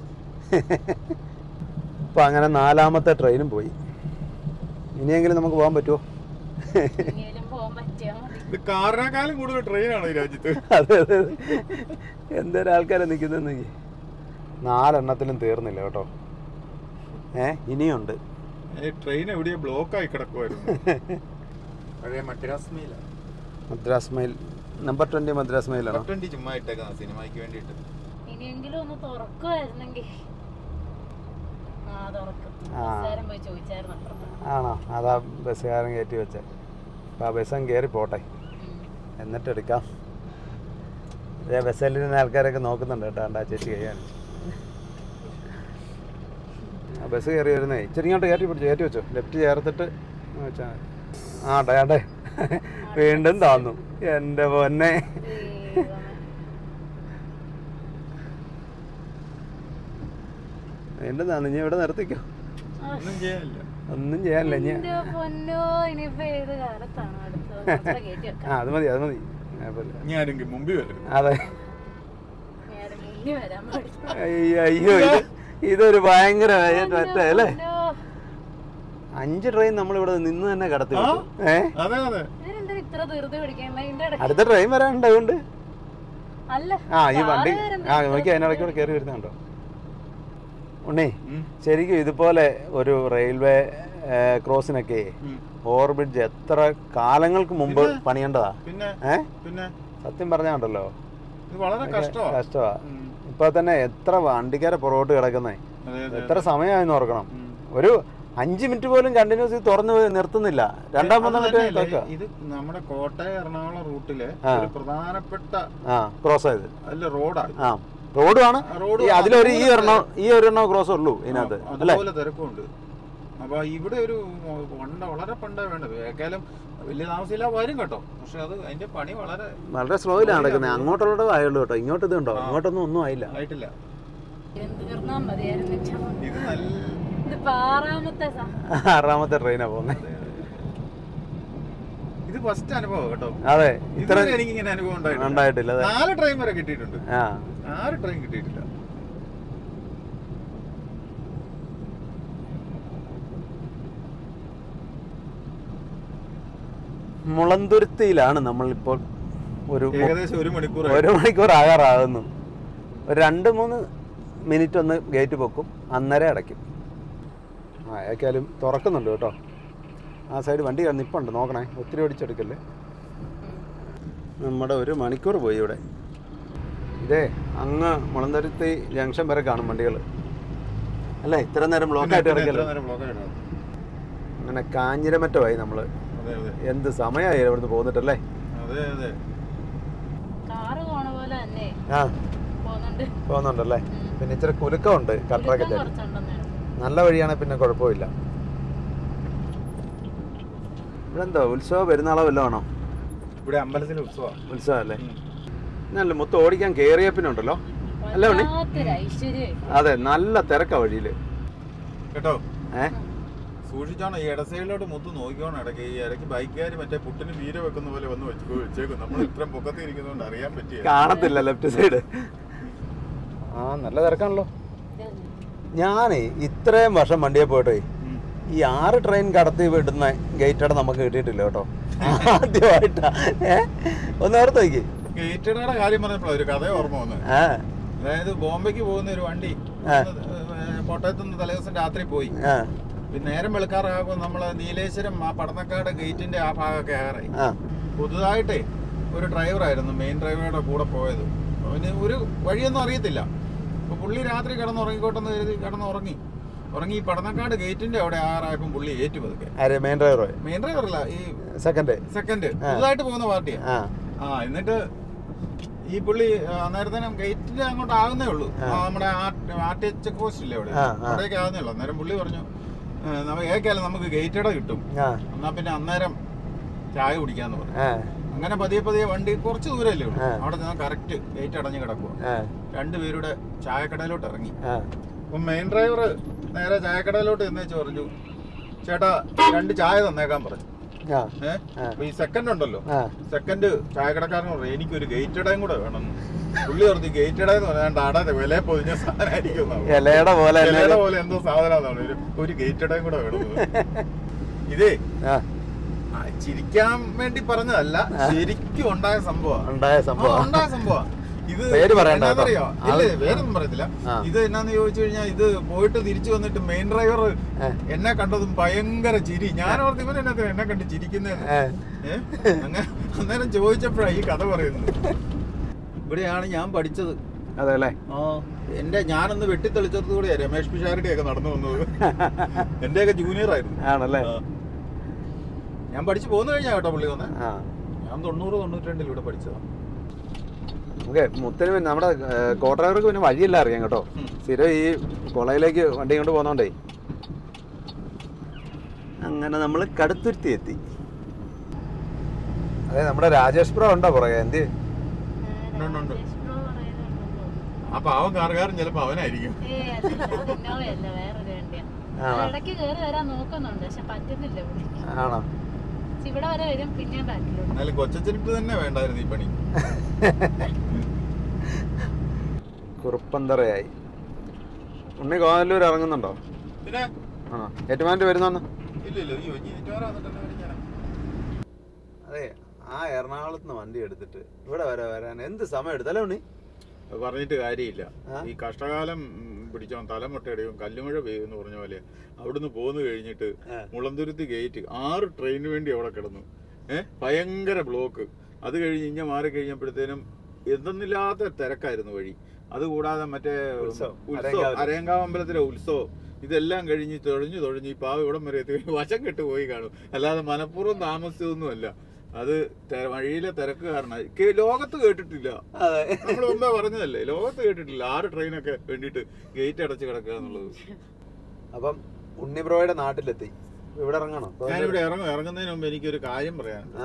അപ്പം അങ്ങനെ നാലാമത്തെ ട്രെയിനും പോയി ഇനിയെങ്കിലും നമുക്ക് പോകാൻ പറ്റുമോ എങ്ങനെയും പോകാൻ പറ്റിയാ മതി ഇത് കാറിനേക്കാളും കൂടുതൽ ട്രെയിനാണ് ഈ രാജ്യത്ത് അതെ അതെ അതെ. എന്തോരം ആൾക്കാരെ നിൽക്കുന്നെന്ന് നാലെണ്ണത്തിലും തീർന്നില്ല കേട്ടോ ഏ ഇനിയുണ്ട് ഈ ട്രെയിൻ എവിടെയോ ബ്ലോക്കായി കിടക്കുമായിരുന്നു പഴയ മദ്രാസ് മെയില Madras mail number twenty Madras മെയിലാണോ ട്വന്റി ചുമ്മാ ഇട്ടേക്കുന്ന സിനിമയ്ക്ക് വേണ്ടിയിട്ട് ഇനിയെങ്കിലും ഒന്ന് തുറക്കുമായിരുന്നെങ്കിൽ ആ തുറക്കും ആ. ബസ്സുകാരൻ പോയി ചോദിച്ചായിരുന്നു അപ്പുറത്ത് ആണോ അതാ ബസ്സുകാരൻ കയറ്റി വെച്ചേ അപ്പോൾ ആ ബസ്സൻ കയറി പോട്ടെ ഉം. എന്നിട്ട് എടുക്കാം ഇതേ ബസ്സിലിരുന്ന ആൾക്കാരൊക്കെ നോക്കുന്നുണ്ട് കേട്ടോ ആ ചേച്ചി കഴിയാൻ ആ ബസ് കയറി വരുന്നേ ഇച്ചിരി ഇങ്ങോട്ട് കയറ്റി പിടിച്ചു കയറ്റി വെച്ചോ ലെഫ്റ്റ് ചേർത്തിട്ട് വെച്ചാൽ മതി ആ ഡേ വീണ്ടും താന്നു എൻ്റെ പൊന്നെ ദൈവമേ. വീണ്ടും താന്നു ഇനി ഇവിടെ നിർത്തിക്കോ ഒന്നും ചെയ്യാനില്ല ഒന്നും ചെയ്യാനില്ല ഇനി എന്റെ പൊന്നോ ഇനിയിപ്പോ ഏത് കാലത്താണ് അടുത്തത് കുറച്ചുകൂടെ കയറ്റി വെക്കാം ആ അത് മതി അത് മതി കുഴപ്പമില്ല. ഇനി ആരെങ്കിലും മുമ്പിൽ വരും അതെ നേരെ മുന്നിൽ വരാൻ പാടില്ല അയ്യോ അയ്യോ ഇത് ഇതൊരു ഭയങ്കര പറ്റ അല്ലേ പൊന്നോ. അഞ്ച് ട്രെയിൻ നമ്മളിവിടെ നിന്ന് തന്നെ കടത്തി വിട്ടു ഏ അതെ അതെ ഇവരെന്താ ഇത്ര ധൃതി പിടിക്കുന്നത് ഇതിന്റെ ഇടയ്ക്ക് അടുത്ത ട്രെയിൻ വരാനുണ്ട് അതുകൊണ്ട് അല്ല ആ ഈ വണ്ടി കാറ് വരുമ്പോ ആ ഇത്ര നോക്കി അതിനിടയ്ക്ക് കൂടെ കയറി വരുന്നുണ്ടോ ഉണ്ണി ഉം. ശരിക്കും ഇതുപോലെ ഒരു റെയിൽവേ ക്രോസിനൊക്കെ ഉം. ഓവർ ബ്രിഡ്ജ് എത്ര കാലങ്ങൾക്ക് മുമ്പ് പിന്നെ? പണിയേണ്ടതാ പിന്നെ ഏ പിന്നെ സത്യം പറഞ്ഞാണ്ടല്ലോ ഇത് വളരെ കഷ്ടമാണ് കഷ്ടമാ ഇപ്പൊ തന്നെ എത്ര വണ്ടിക്കാരെ പുറകോട്ട് കിടക്കുന്നേ അതെ അതെ എത്ര സമയമായെന്ന് ഓർക്കണം ഉം. ഒരു അഞ്ച് മിനിറ്റ് പോലും കണ്ടിന്യൂസ് തുറന്ന് നിർത്തുന്നില്ല രണ്ടാം മൂന്നാം അത് മിനിറ്റ് തന്നെയല്ലേ, കേൾക്കുക ഇത് നമ്മുടെ കോട്ടയം എറണാകുളം റൂട്ടിലെ ആ. ഒരു പ്രധാനപ്പെട്ട ആ ക്രോസ് ആയത് അല്ല റോഡാണ് ആ റോഡുമാണ് റോഡ് ഈ അതിലൊരു ഈ ഒരെണ്ണം ഈ ഒരെണ്ണം ക്രോസ് ഉള്ളൂ ഇതിനകത്ത് അല്ലേ അതുപോലെ തിരക്കുണ്ട് അപ്പൊ ഇവിടെ ഒരു പണ്ട വളരെ പണ്ടേ വേണ്ടത് ഏക്കാലും വലിയ താമസമില്ല വരും കേട്ടോ പക്ഷെ അത് അതിന്റെ പണി വളരെ വളരെ സ്ലോയിലാണ് നടക്കുന്നത് അങ്ങോട്ടുള്ളത് ആയുള്ളൂ കേട്ടോ ഇങ്ങോട്ട് ഇതുണ്ടോ ആ. ഇങ്ങോട്ടൊന്നും ഒന്നും ആയില്ല ആയിട്ടില്ല എന്ത് തീർന്നാ മതിയായിരുന്നു ഇത് നല്ല ഇതിപ്പോ ആറാമത്തെ സ- ആറാമത്തെ ട്രെയിനാ പോകുന്നത് ഇത് ഫസ്റ്റ് അനുഭവം കേട്ടോ അതെ ഇത്ര ഇതുവരെ എനിക്ക് ഇങ്ങനെ അനുഭവം ഉണ്ടായിട്ടില്ല ഉണ്ടായിട്ടില്ല അതെ നാല് ട്രെയിൻ വരെ കിട്ടിയിട്ടുണ്ട് ആ ആറ് ട്രെയിൻ കിട്ടിയിട്ടില്ല മുളന്തുരുത്തിയിലാണ് നമ്മളിപ്പോൾ ഒരു മു- ഏകദേശം ഒരു മണിക്കൂർ ഒരു മണിക്കൂർ ആകാറാകുന്നു ഒരു രണ്ട് മൂന്ന് മിനിറ്റ് ഒന്ന് ഗേറ്റ് പൊക്കും അന്നേരം അടയ്ക്കും ആ ഏക്കാലും തുറക്കുന്നുണ്ട് കേട്ടോ ആ സൈഡ് വണ്ടി നിപ്പുണ്ട് നോക്കണേ ഒത്തിരി ഓടിച്ചെടുക്കല്ലേ നമ്മുടെ ഒരു മണിക്കൂർ പോയി ഇവിടെ ഇതേ അങ്ങ് മുളന്തുരുത്തി ജംഗ്ഷൻ വരെ കാണും വണ്ടികൾ അല്ലേ ഇത്ര നേരം ബ്ലോക്കായിട്ട് ഇറക്കിയല്ലോ അങ്ങനെ കാഞ്ഞിരമറ്റമായി നമ്മൾ അതെ അതെ എന്ത് സമയമായി ഇവിടുന്ന് പോന്നിട്ടല്ലേ അതെ അതെ കാറ് പോണ പോലെ തന്നെ ആ പോകുന്നുണ്ട് പോകുന്നുണ്ടല്ലേ ഉം. പിന്നെ ഇച്ചിരി കുലുക്കമുണ്ട് കട്ടറൊക്കെ കുലുക്കം തരും കുറച്ചുണ്ടെന്നേ ഉള്ളൂ. നല്ല വഴിയാണെങ്കിൽ പിന്നെ കുഴപ്പമില്ല ഇവിടെ എന്തോ ഉത്സവം പെരുന്നാളോ വല്ലതും ആണോ ഇവിടെ അമ്പലത്തിലെ ഉത്സവമാണ് ഉത്സവം അല്ലേ നല്ല മൊത്തം ഓടിക്കാൻ കയറിയ പിന്നെ ഉണ്ടല്ലോ അല്ല ഉണ്ണി വല്ലാത്തൊരു ഐശ്വര്യ അതെ നല്ല തിരക്കാ വഴിയിൽ കേട്ടോ ഏ സൂക്ഷിച്ചോണം ഈ ഇടസൈഡിലോട്ട് മുത്ത് നോക്കിക്കോണം ഇടയ്ക്ക് ഈ ഇടയ്ക്ക് ബൈക്കുകാർ മറ്റേ പുട്ടിന് വീര വെക്കുന്ന പോലെ വന്ന് വെച്ച് വെച്ചേക്കും നമ്മൾ ഇത്രയും പൊക്കത്തിൽ ഇരിക്കുന്നതുകൊണ്ട് അറിയാൻ പറ്റിയ കാണത്തില്ല ലെഫ്റ്റ് സൈഡ് ആ നല്ല തിരക്കാണല്ലോ ഞാനേ ഇത്രയും വർഷം വണ്ടിയെ പോയിട്ടേ ഈ ആറ് ട്രെയിൻ കടത്തി വിടുന്ന ഗേറ്റട നമുക്ക് കിട്ടിയിട്ടില്ല കേട്ടോ ആദ്യമായിട്ടാ ഏ ഒന്ന് ഓർത്ത് നോക്കി ഗേറ്റയുടെ കാര്യം പറഞ്ഞപ്പോഴാണ് ഒരു കഥ ഓർമ്മ വന്നത് ആ അതായത് ബോംബെക്ക് പോകുന്ന ഒരു വണ്ടി ആ. ഏഹ്, കോട്ടയത്ത് നിന്ന് തലേദിവസം രാത്രി പോയി ആ പിന്നെ നേരം വെളുക്കാറാകുമ്പോൾ നമ്മള് നീലേശ്വരം ആ പടന്നക്കാട് ഗേറ്റിന്റെ ആ ഭാഗമൊക്കെ ആറായി ആ പുതുതായിട്ടേ ഒരു ഡ്രൈവറായിരുന്നു മെയിൻ ഡ്രൈവറുടെ കൂടെ പോയത് അവന് ഒരു വഴിയൊന്നും അറിയത്തില്ല അപ്പൊ പുള്ളി രാത്രി കിടന്നുറങ്ങിക്കോട്ടെന്ന് കരുതി കിടന്നുറങ്ങി ഉറങ്ങി ഈ പടന്നക്കാട് ഗേറ്റിന്റെ അവിടെ ആറായപ്പം പുള്ളി ഏറ്റു പതുക്കെ ആര് മെയിൻ ഡ്രൈവറോ മെയിൻ ഡ്രൈവറല്ല ഈ സെക്കൻഡ് സെക്കൻഡ് പുതുതായിട്ട് പോകുന്ന പാർട്ടിയാ ആ ആ എന്നിട്ട് ഈ പുള്ളി ആ, അന്നേരത്തേനും ഗേറ്റിൽ അങ്ങോട്ട് ആകുന്നേ ഉള്ളൂ ആ, നമ്മുടെ ആർ ടി ചെക്ക് പോസ്റ്റ് ഇല്ലേ അവിടെ ആ, ആ. അവിടേക്ക് ആകുന്നേ ഉള്ളൂ അന്നേരം പുള്ളി പറഞ്ഞു "ഏ, നമുക്ക് ഏക്കാലും നമുക്ക് ഗേറ്റട കിട്ടും ആ എന്നാ പിന്നെ അന്നേരം ചായ കുടിക്കാന്ന് പറഞ്ഞു ആ അങ്ങനെ പതിയെ പതിയെ വണ്ടി കുറച്ച് ദൂരമല്ലേ ഉള്ളൂ ആ. അവിടെ ചെന്നാൽ കറക്റ്റ് ഗേറ്റ് അടഞ്ഞ് കിടക്കുക ആ രണ്ടുപേരുടെ ചായക്കടയിലോട്ട് ഇറങ്ങി ആ അപ്പം മെയിൻ ഡ്രൈവർ നേരെ ചായക്കടയിലോട്ട് ചെന്നേച്ച് പറഞ്ഞു ചേട്ടാ രണ്ട് ചായ തന്നേക്കാൻ പറഞ്ഞു ആ ഏഹ് ആ. അപ്പൊ ഈ സെക്കൻഡ് ഉണ്ടല്ലോ ആ സെക്കൻഡ് ചായക്കടക്കാരൻ പറഞ്ഞു എനിക്കൊരു ഗേറ്റഡയും കൂടെ വേണം പുള്ളി പറഞ്ഞു ഗേറ്റഡ് എന്ന് പറഞ്ഞാൽ അടാതെ വില പൊതിഞ്ഞ സാധനമായിരിക്കും എന്നാ പറഞ്ഞത്. ഇലയുടെ പോലെ തന്നെ ഇലയുടെ പോലെ എന്തോ സാധനമാണ് ഒരു ഒരു ഗേറ്റഡയും കൂടെ വേണം ഇതേ ആ ആ, ചിരിക്കാൻ വേണ്ടി പറഞ്ഞതല്ല ശരിക്കും ഉണ്ടായ സംഭവം ഉണ്ടായ സംഭവം ഉണ്ടായ സംഭവം ഇത് പേര് പറയണ്ട കേട്ടോ. എന്നാന്നറിയോ? ഇല്ല ആള് പേരൊന്നും പറയത്തില്ല ആ. ഇത് എന്നാന്ന് ചോദിച്ചു കഴിഞ്ഞാൽ ഇത് പോയിട്ട് തിരിച്ചു വന്നിട്ട് മെയിൻ ഡ്രൈവർ ഏ. എന്നെ കണ്ടതും ഭയങ്കര ചിരി ഞാൻ ഓർത്ത് ഇവൻ എന്നാ എന്നെ കണ്ട് ചിരിക്കുന്നതെന്ന് ഏ. ഏ? അങ്ങനെ അന്നേരം ചോദിച്ചപ്പോഴാണ് ഈ കഥ പറയുന്നത് ഇവിടെയാണ് ഞാൻ പഠിച്ചത് അതെ അല്ലേ ആ എന്റെ ഞാനൊന്ന് വെട്ടിത്തെളിച്ചതോടെ രമേഷ് പിഷാരുടെ ഒക്കെ നടന്നു വന്നത് എന്റെയൊക്കെ ജൂനിയർ ആയിരുന്നു ആണല്ലേ ആ. ഞാൻ പഠിച്ചു പോന്നു കഴിഞ്ഞാ കേട്ടോ പുള്ളി വന്നെ ആ ഞാൻ തൊണ്ണൂറ് തൊണ്ണൂറ്റി രണ്ടിൽ ഇവിടെ പഠിച്ചതാണ് ഓക്കെ മുത്തിന് പിന്നെ നമ്മുടെ കോട്ടയവർക്ക് പിന്നെ വഴിയെല്ലാം അറിയാം കേട്ടോ ഉം. സ്ഥിരം ഈ കുളയിലേക്ക് വണ്ടി കൊണ്ട് പോകുന്നോണ്ടേ അങ്ങനെ നമ്മൾ കടുത്തുരുത്തി എത്തി അതെ നമ്മുടെ രാജേഷ് ബ്രോ ഉണ്ടോ പുറകെ എന്ത് ഉണ്ട്, ഉണ്ട്. ആ പാവം കാറുകാരൻ ചിലപ്പോ അവനായിരിക്കും ഇന്നോവയല്ല വേറൊരു വണ്ടിയാ ആണോ? ഇടയ്ക്ക് കയറി വരാൻ നോക്കുന്നുണ്ട് പക്ഷെ പറ്റുന്നില്ല പുള്ളിക്ക് ആണോ പക്ഷെ ഇവിടെ വരെ വരും പിന്നെ ബാക്കിലോട്ട് എന്നാലും കൊച്ചച്ചനിട്ട് തന്നെ വേണ്ടായിരുന്നു ഈ പണി കുറുപ്പന്തറയായി ഉണ്ണി കോനല്ലൂർ ഇറങ്ങുന്നുണ്ടോ പിന്നെ ആണോ ഏറ്റുമാൻ്റെ വരുന്നോന്ന് ഇല്ല ഇല്ല അയ്യോ ഇനി ഏറ്റവും വന്നിട്ട് മേടിക്കാനാ അതെ ആ എറണാകുളത്ത് നിന്ന് വണ്ടി എടുത്തിട്ട് ഇവിടെ വരെ വരാൻ എന്ത് സമയം എടുത്തല്ലേ ഉണ്ണി അത് പറഞ്ഞിട്ട് കാര്യമില്ല ആ? ഈ കഷ്ടകാലം ഉം, പിടിച്ചോ തലമുട്ടയടിയും കല്ലുമഴ പെയ്യുമെന്ന് പറഞ്ഞ പോലെ അവിടുന്ന് പോന്നു കഴിഞ്ഞിട്ട് ആ. മുളന്തുരുത്തി ഗേറ്റ് ആറ് ട്രെയിനിന് വേണ്ടി അവിടെ കിടന്നു ഏഹ് ഭയങ്കര ബ്ലോക്ക് അത് കഴിഞ്ഞ് ഇഞ്ഞ മാറി കഴിഞ്ഞപ്പോഴത്തേനും എന്തെന്നില്ലാത്ത തിരക്കായിരുന്നു വഴി അതുകൂടാതെ മറ്റേ ഉത്സവം, ഉത്സവം അരയങ്കാവ്. അരയങ്കാവ് അമ്പലത്തിലെ ഉത്സവം ഇതെല്ലാം കഴിഞ്ഞ് തൊഴഞ്ഞു തൊഴഞ്ഞ് ഈ പാവ ഇവിടം വരെ എത്തി വശം കെട്ട് പോയി കാണും അല്ലാതെ മനഃപൂർവ്വം താമസിച്ചതൊന്നുമല്ല അത് തെ- വഴിയിലെ തിരക്ക് കാരണം കേ- ലോകത്ത് കേട്ടിട്ടില്ല അതെ നമ്മൾ മുമ്പേ പറഞ്ഞതല്ലേ ലോകത്ത് കേട്ടിട്ടില്ല ആറ് ട്രെയിനൊക്കെ വേണ്ടിയിട്ട് ഗേറ്റ് അടച്ച് കിടക്കുക എന്നുള്ളത് അപ്പം ഉണ്ണി ബ്രോയുടെ നാട്ടിലെത്തി ഇവിടെ ഇറങ്ങണോ ഞാനിവിടെ ഇറങ്ങും ഇറങ്ങുന്നതിന് മുമ്പ് എനിക്കൊരു കാര്യം പറയാനുണ്ട് ആ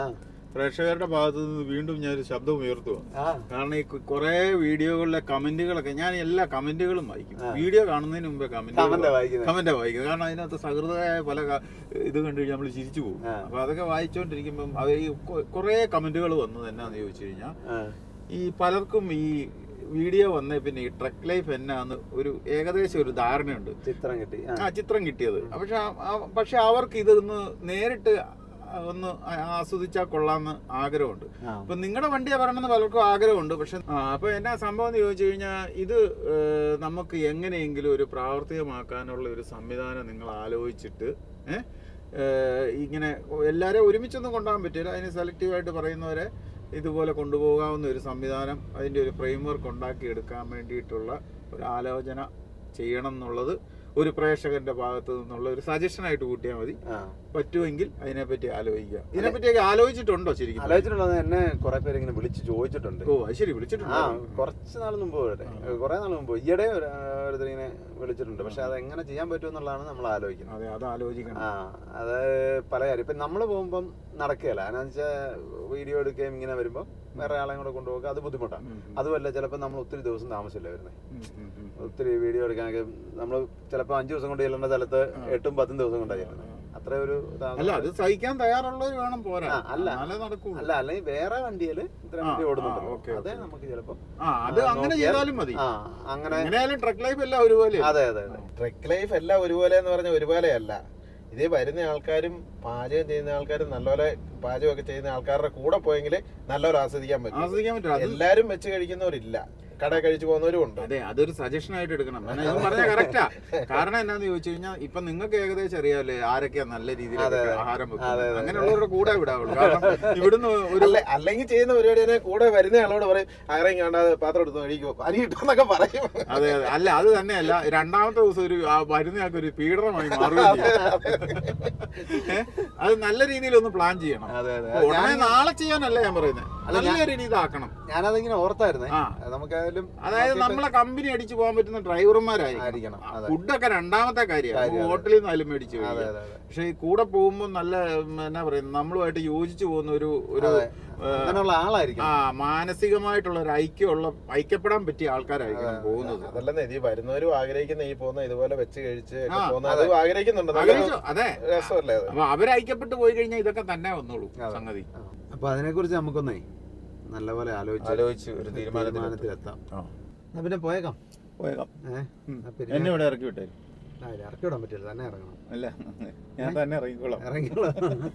പ്രേക്ഷകരുടെ ഭാഗത്ത് നിന്ന് വീണ്ടും ഞാനൊരു ശബ്ദം ഉയർത്തുക ആ കാരണം ഈ കുറെ വീഡിയോകളിലെ കമന്റുകളൊക്കെ ഞാൻ എല്ലാ കമന്റുകളും വായിക്കും വീഡിയോ കാണുന്നതിന് മുമ്പേ Comment കമന്റ് ആ വായിക്കുന്നത്. കമന്റ് വായിക്കും കാരണം അതിനകത്ത് സഹൃദയായ പല ക- ഇത് കണ്ടു കഴിഞ്ഞാൽ നമ്മൾ ചിരിച്ചു പോകും ആ. അപ്പൊ അതൊക്കെ വായിച്ചുകൊണ്ടിരിക്കുമ്പം അത് ഈ കുറെ കമന്റുകൾ വന്നത് എന്നാന്ന് ചോദിച്ചു കഴിഞ്ഞാൽ ആ. ഈ പലർക്കും ഈ വീഡിയോ വന്നേ പിന്നെ ഈ ട്രക്ക് ലൈഫ് എന്നാന്ന് ഒരു ഏകദേശം ഒരു ധാരണയുണ്ട് ചിത്രം കിട്ടി ആ. ആ ചിത്രം കിട്ടിയത് പക്ഷെ പക്ഷെ അവർക്ക് ഇതൊന്ന് നേരിട്ട് ഒന്ന് ആ- ആസ്വദിച്ചാൽ കൊള്ളാന്ന് ആഗ്രഹമുണ്ട് ആ. അപ്പൊ നിങ്ങളുടെ വണ്ടിയെ പറയണമെന്ന് പലർക്കും ആഗ്രഹമുണ്ട് പക്ഷെ ആ, അപ്പൊ എന്നാ സംഭവം എന്ന് ചോദിച്ചു കഴിഞ്ഞാൽ ഇത് ഏഹ്, നമുക്ക് എങ്ങനെയെങ്കിലും ഒരു പ്രാവർത്തികമാക്കാനുള്ള ഒരു സംവിധാനം നിങ്ങൾ ആലോചിച്ചിട്ട് ഏഹ്, ഏഹ്, ഇങ്ങനെ എല്ലാവരെയും ഒരുമിച്ചൊന്നും കൊണ്ടുപോകാൻ പറ്റില്ല അതിന് സെലക്റ്റീവായിട്ട് പറയുന്നവരെ ഇതുപോലെ കൊണ്ടുപോകാവുന്ന ഒരു സംവിധാനം അതിൻ്റെ ഒരു ഫ്രെയിം വർക്ക് ഉണ്ടാക്കി എടുക്കാൻ വേണ്ടിയിട്ടുള്ള ഒരു ആലോചന ചെയ്യണം എന്നുള്ളത് ഒരു പ്രേക്ഷകന്റെ ഭാഗത്ത് നിന്നുള്ള ഒരു സജഷൻ ആയിട്ട് കൂട്ടിയാൽ മതി ആ. പറ്റുമെങ്കിൽ അതിനെപ്പറ്റി ആലോചിക്കുക ഇതിനെപ്പറ്റിയൊക്കെ ആലോചിച്ചിട്ടുണ്ടോ ശരിക്കും ആലോചിച്ചിട്ടുള്ളത് എന്നെ കുറെ പേര് ഇങ്ങനെ വിളിച്ച് ചോദിച്ചിട്ടുണ്ട് ഓ അത് ശരി ആ വിളിച്ചിട്ടുണ്ടോ കുറച്ച് നാൾ മുമ്പ് വരട്ടെ കുറെ നാൾ മുമ്പ് ഈയിടെ ഒരു- ഓരോരുത്തർ ഇങ്ങനെ വിളിച്ചിട്ടുണ്ട് പക്ഷെ അത് എങ്ങനെ ചെയ്യാൻ പറ്റും എന്നുള്ളതാണ് നമ്മൾ ആലോചിക്കുന്നത് അതെ അത് ആലോചിക്കണം ആ അത് പല കാര്യം ഇപ്പൊ നമ്മൾ പോകുമ്പം നടക്കുകയല്ല എന്നാന്ന് വെച്ചാൽ വീഡിയോ എടുക്കുകയും ഇങ്ങനെ വരുമ്പോൾ വേറെ ആളെയും കൂടെ കൊണ്ടുപോകുക അത് ബുദ്ധിമുട്ടാണ് ഉം, ഉം. അതുമല്ല ചിലപ്പോൾ നമ്മൾ ഒത്തിരി ദിവസം താമസിച്ചില്ല വരുന്നത് ഉം, ഉം, ഉം. ഒത്തിരി വീഡിയോ എടുക്കാനൊക്കെ നമ്മൾ ചിലപ്പോൾ അഞ്ചു ദിവസം കൊണ്ട് ചെല്ലേണ്ട സ്ഥലത്ത് എട്ടും പത്തും ദിവസം കൊണ്ടാണ് ചെല്ലുന്നത് അത്ര ഒരു താമസം- അല്ല അത് സഹിക്കാൻ തയ്യാറുള്ളവർ വേണം പോരാ ആ, അല്ല. എന്നാലേ നടക്കുള്ളൂ അല്ല അല്ലെങ്കിൽ വേറെ വണ്ടിയിൽ ഇത്ര ആ, വണ്ടി ആ, ഓടുന്നുണ്ടല്ലോ ഓക്കേ, അതേ ഓക്കേ. നമുക്ക് ചിലപ്പോൾ ആ അത് ആ, അങ്ങനെ നോക്കിയാൽ- ചെയ്താലും മതി ആ അങ്ങനെ എങ്ങനെയായാലും ട്രക്ക് ലൈഫ് എല്ലാം ഒരുപോലെ അതെ അതെ അതെ ട്രക്ക് ലൈഫ് എല്ലാം ഒരുപോലെ എന്ന് പറഞ്ഞാൽ ഒരുപോലെയല്ല ഇതേ വരുന്ന ആൾക്കാരും പാചകം ചെയ്യുന്ന ആൾക്കാരും നല്ലപോലെ പാചകമൊക്കെ ചെയ്യുന്ന ആൾക്കാരുടെ കൂടെ പോയെങ്കിൽ നല്ലപോലെ ആസ്വദിക്കാൻ പറ്റും ആസ്വദിക്കാൻ പറ്റും അത് എല്ലാരും വെച്ച് കഴിക്കുന്നവരില്ല കട കഴിച്ചു പോകുന്നവരും ഉണ്ട് അതെ അതൊരു സജഷൻ ആയിട്ട് എടുക്കണം എന്നാ ഇത് പറഞ്ഞാൽ കറക്റ്റാ കാരണം എന്നാന്ന് ചോദിച്ചു കഴിഞ്ഞാൽ ഇപ്പൊ നിങ്ങൾക്ക് ഏകദേശം അറിയാമല്ലേ ആരൊക്കെയാ നല്ല രീതിയിൽ അതെ, അതെ. ആഹാരം അതെ, വെക്കുന്നത് അതെ. അങ്ങനെയുള്ളവരുടെ കൂടെ വിടാവുള്ളൂ കാരണം ഇവിടുന്ന് ഒരു അല്ല അല്ലെങ്കിൽ ചെയ്യുന്ന പരിപാടി തന്നെ കൂടെ വരുന്ന ആളോട് പറയും ആരെയും കാണാതെ പാത്രം എടുത്ത് കഴിക്കുമോ പനി കിട്ടുമെന്നൊക്കെ പറയും അതെ അതെ അല്ല അത് തന്നെയല്ല രണ്ടാമത്തെ ദിവസം ഒരു ആ വരുന്നയാൾക്ക് ഒരു പീഡനമായി മാറുകയും ചെയ്യും. ഏ? അത് നല്ല രീതിയിൽ ഒന്ന് പ്ലാൻ ചെയ്യണം അതെ അതെ അപ്പൊ ഉടനെ നാളെ ചെയ്യാനല്ല ഞാൻ പറയുന്നത് നല്ല രീതിയിൽ ഇതാക്കണം ഞാനതിങ്ങനെ ഓർത്തായിരുന്നേ ആ. നമുക്കായാലും അതായത് നമ്മളെ കമ്പനി അടിച്ചു പോകാൻ പറ്റുന്ന ഡ്രൈവർമാരായിരിക്കണം ആയിരിക്കണം അതെ ഫുഡൊക്കെ രണ്ടാമത്തെ കാര്യമാണ് കാര്യം, അതെ. ഹോട്ടലിൽ നിന്നാലും മേടിച്ചു അതെ കഴിക്കാം. അതെ അതെ പക്ഷെ ഈ കൂടെ പോകുമ്പോൾ നല്ല ഉം, എന്നാ പറയുന്നത് നമ്മളുമായിട്ട് യോജിച്ചു പോകുന്ന ഒരു ഒരു അതെ. ഏ, അങ്ങനെയുള്ള ആ ആളായിരിക്കും മാനസികമായിട്ടുള്ള ഒരു ഐക്യമുള്ള ഐക്യപ്പെടാൻ പറ്റിയ ആൾക്കാരായിരിക്കണം പോകുന്നത് അതല്ലെന്ന് ഇത് വരുന്നവരും ആഗ്രഹിക്കുന്ന ഈ പോകുന്ന ഇതുപോലെ വെച്ച് കഴിച്ച് ഒക്കെ ആ, പോകുന്ന അത് ആഗ്രഹിക്കുന്നുണ്ട് നല്ലൊരു ആഗ്രഹിച്ചോ? അതെ രസമല്ലേ അത് അപ്പൊ അവര് ഐക്യപ്പെട്ട് പോയി കഴിഞ്ഞാൽ ഇതൊക്കെ തന്നെ വന്നോളൂ അതെ. സംഗതി അപ്പൊ അതിനെ കുറിച്ച് നമുക്കൊന്നേ നല്ലപോലെ ആലോചിച്ച് ആലോചിച്ച് ഒരു തീരുമാനത്തിൽ തീരുമാനത്തിലെത്താം എന്നാ പിന്നെ പോയേക്കാം പോയേക്കാം ഏഹ് എന്നാ പിന്നെ എന്നെ ഇവിടെ ഇറക്കി വിട്ടേ ആ, ഇല്ല, ഇറക്കി വിടാൻ പറ്റില്ല തന്നെ ഇറങ്ങണം അല്ല ഞാൻ തന്നെ ഇറങ്ങിക്കോളാം ഇറങ്ങിക്കോളാം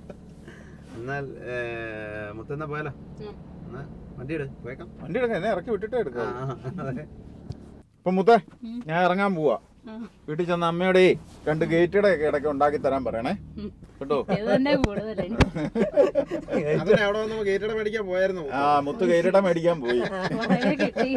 എന്നാൽ മുത്തെന്നാ പോയാലോ ഉം. എന്നാ വണ്ടി ഇട് പോയേക്കാം വണ്ടി എടുക്കാം എന്നെ ഇറക്കി വിട്ടിട്ടേ ആ, എടുക്കാം ആ, അതെ. അപ്പൊ മുത്തേ ഉം. ഞാൻ ഇറങ്ങാൻ പോവാ ആ. വീട്ടിൽ ചെന്ന അമ്മയോടെ രണ്ട് ഗേറ്റുടെ ഇടയ്ക്ക് ഉണ്ടാക്കി തരാൻ പറയണേ ഉം. കേട്ടോ ഇത് തന്നെ കൂടുതലായി അതിന് അവിടെ വന്ന് ഗേറ്റട മേടിക്കാൻ പോയായിരുന്നു ആ മുത്ത് ഗേറ്റിട മേടിക്കാൻ പോയി വളരെ കിട്ടി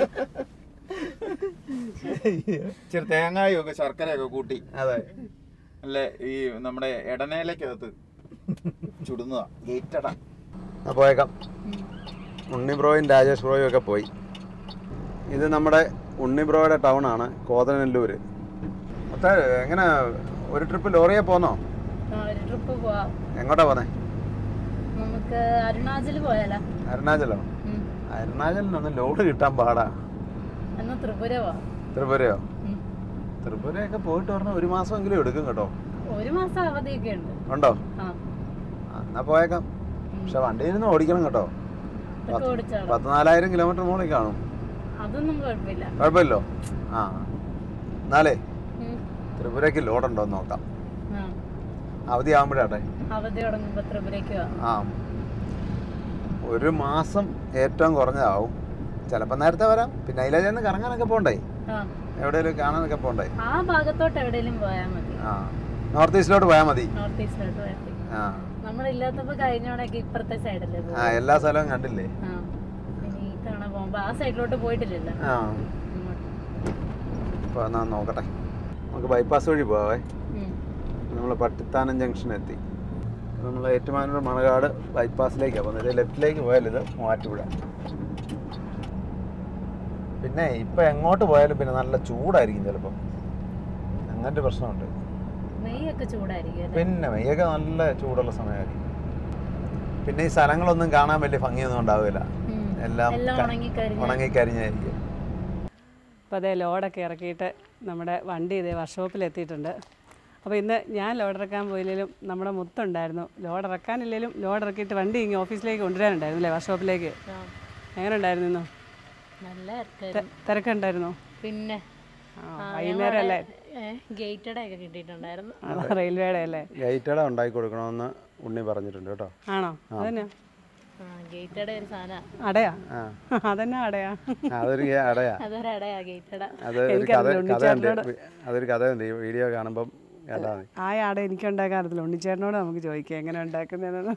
ഇച്ചിരി തേങ്ങായും ഒക്കെ ശർക്കരയൊക്കെ കൂട്ടി അതെ അല്ലേ ഈ നമ്മുടെ എടനേലക്കകത്ത് ചുടുന്നതാ ഗേറ്റട ആ, പോയേക്കാം ഉണ്ണി ബ്രോയും രാജേഷ് ബ്രോയും ഒക്കെ പോയി ഇത് നമ്മുടെ ഉണ്ണി ബ്രോയുടെ ടൗൺ ആണ് കോതനല്ലൂര് മൊത്തം എങ്ങനെ ഒരു ട്രിപ്പ് ലോറിയെ പോന്നോ ആ, ഒരു ട്രിപ്പ് പോവാം എങ്ങോട്ടാ പോന്നേ നമുക്ക് അരുണാചൽ പോയാലോ അരുണാചലോ ഉം. അരുണാചലിനൊന്നും ലോഡ് കിട്ടാൻ പാടാ എന്നാ ത്രിപുര പോവാം ത്രിപുരയോ ഉം. ത്രിപുരയൊക്കെ പോയിട്ട് പറഞ്ഞാൽ ഒരു മാസമെങ്കിലും എടുക്കും കേട്ടോ ഒരു മാസം അവധിയൊക്കെ ഉണ്ട് ഉണ്ടോ ആ ആ, എന്നാ പോയേക്കാം പക്ഷെ വണ്ടിയിൽ നിന്ന് ഓടിക്കണം കേട്ടോ ഇതൊക്കെ ഓടിച്ചോളാം പത്ത് നാലായിരം കിലോമീറ്റർ മുകളിൽ കാണും അതൊന്നും കുഴപ്പമില്ല കുഴപ്പമില്ലോ ആ എന്നാലേ ഉം. ത്രിപുരയ്ക്ക് ലോഡുണ്ടോ എന്ന് നോക്കാം ആ. അവധി ആകുമ്പോഴാട്ടെ അവധി തുടങ്ങുമ്പോ ത്രിപുരയ്ക്ക് പോവാം ആ ഒരു മാസം ഏറ്റവും കുറഞ്ഞതാവും ചിലപ്പോൾ നേരത്തെ വരാം പിന്നെ അതിലെ ചെന്ന് കറങ്ങാനൊക്കെ പോണ്ടേ ആ എവിടെയെങ്കിലും കാണാനൊക്കെ പോണ്ടേ ആ ഭാഗത്തോട്ട് എവിടെയെങ്കിലും പോയാൽ മതി ആ നോർത്ത് ഈസ്റ്റിലോട്ട് പോയാൽ മതി നോർത്ത് ഈസ്റ്റിലോട്ട് പോയാൽ മതി ആ നമ്മളില്ലാത്തപ്പോ കഴിഞ്ഞോണൊക്കെ ഇപ്പുറത്തെ സൈഡല്ലേ ആ എല്ലാ സ്ഥലവും കണ്ടില്ലേ ആ ഇനി ഈ തവണ പോകുമ്പോ ആ സൈഡിലോട്ട് പോയിട്ടില്ലല്ലോ ആ ഇങ്ങോട്ട്. അപ്പോൾ എന്നാ നോക്കട്ടെ നമുക്ക് ബൈപ്പാസ് വഴി പോവാവേ ഉം. നമ്മൾ പട്ടിത്താനം ജംഗ്ഷൻ എത്തി നമ്മൾ ഏറ്റുമാനൂർ മണകാട് ബൈപ്പാസിലേക്കാണ് പോകുന്നത് ലെഫ്റ്റിലേക്ക് പോയാൽ ഇത് മൂവാറ്റുപുഴ പിന്നെ ഇപ്പം എങ്ങോട്ട് പോയാലും പിന്നെ നല്ല ചൂടായിരിക്കും ചിലപ്പം അങ്ങനത്തെ പ്രശ്നമുണ്ട് മെയ്യൊക്കെ ചൂടായിരിക്കും അല്ലേ പിന്നെ മെയ്യൊക്കെ നല്ല ചൂടുള്ള സമയമായിരിക്കും പിന്നെ ഈ സ്ഥലങ്ങളൊന്നും കാണാൻ വലിയ ഭംഗിയൊന്നും ഉണ്ടാവില്ല ഉം. എല്ലാം എല്ലാം ക- ഉണങ്ങിക്കരിഞ്ഞ് ഉണങ്ങിക്കരിഞ്ഞായിരിക്കും അപ്പോൾ അതേ ലോഡൊക്കെ ഇറക്കിയിട്ട് നമ്മുടെ വണ്ടി ഇതേ വർക്ക്ഷോപ്പിൽ എത്തിയിട്ടുണ്ട് അപ്പോൾ ഇന്ന് ഞാൻ ലോഡ് ഇറക്കാൻ പോയില്ലെങ്കിലും നമ്മുടെ മുത്തുണ്ടായിരുന്നു ലോഡ് ഇറക്കാനില്ലെങ്കിലും ലോഡ് ഇറക്കിയിട്ട് വണ്ടി ഇങ്ങനെ ഓഫീസിലേക്ക് കൊണ്ടുവരാനുണ്ടായിരുന്നു അല്ലേ വർക്ക്ഷോപ്പിലേക്ക് ആ, എങ്ങനെ ഉണ്ടായിരുന്നു ഇന്ന് നല്ല ഇറക്കായിരുന്നു. തിരക്കുണ്ടായിരുന്നോ പിന്നെ ആ വൈകുന്നേരം അല്ലേ ഗേറ്റഡ് ഒക്കെ കിട്ടിയിട്ടുണ്ടായിരുന്നു ആ, റെയിൽവേയുടെ അല്ലേ ഗൈറ്റട ഉണ്ടാക്കി കൊടുക്കണമെന്ന് ഉണ്ണി പറഞ്ഞിട്ടുണ്ട് കേട്ടോ ആണോ അതന്നെ ആ ഗേറ്റഡ് ഒരു സാധനം അടയാ ആ അതന്നെ അടയാ ആ, അതൊരു ഗേ- അടയാ അതൊരടയാ ഗേറ്റഡ അത് ഒരു കഥ കഥയുണ്ട് അതൊരു കഥയുണ്ട് ഈ വീഡിയോ കാണുമ്പം കേട്ടാ മതി ആ അട എനിക്ക് ഉണ്ടാക്കാൻ അറിയത്തില്ല ഉണ്ണിച്ചേട്ടനോട് നമുക്ക് ചോദിക്കാം എങ്ങനെ ഉണ്ടാക്കുന്നതെന്ന്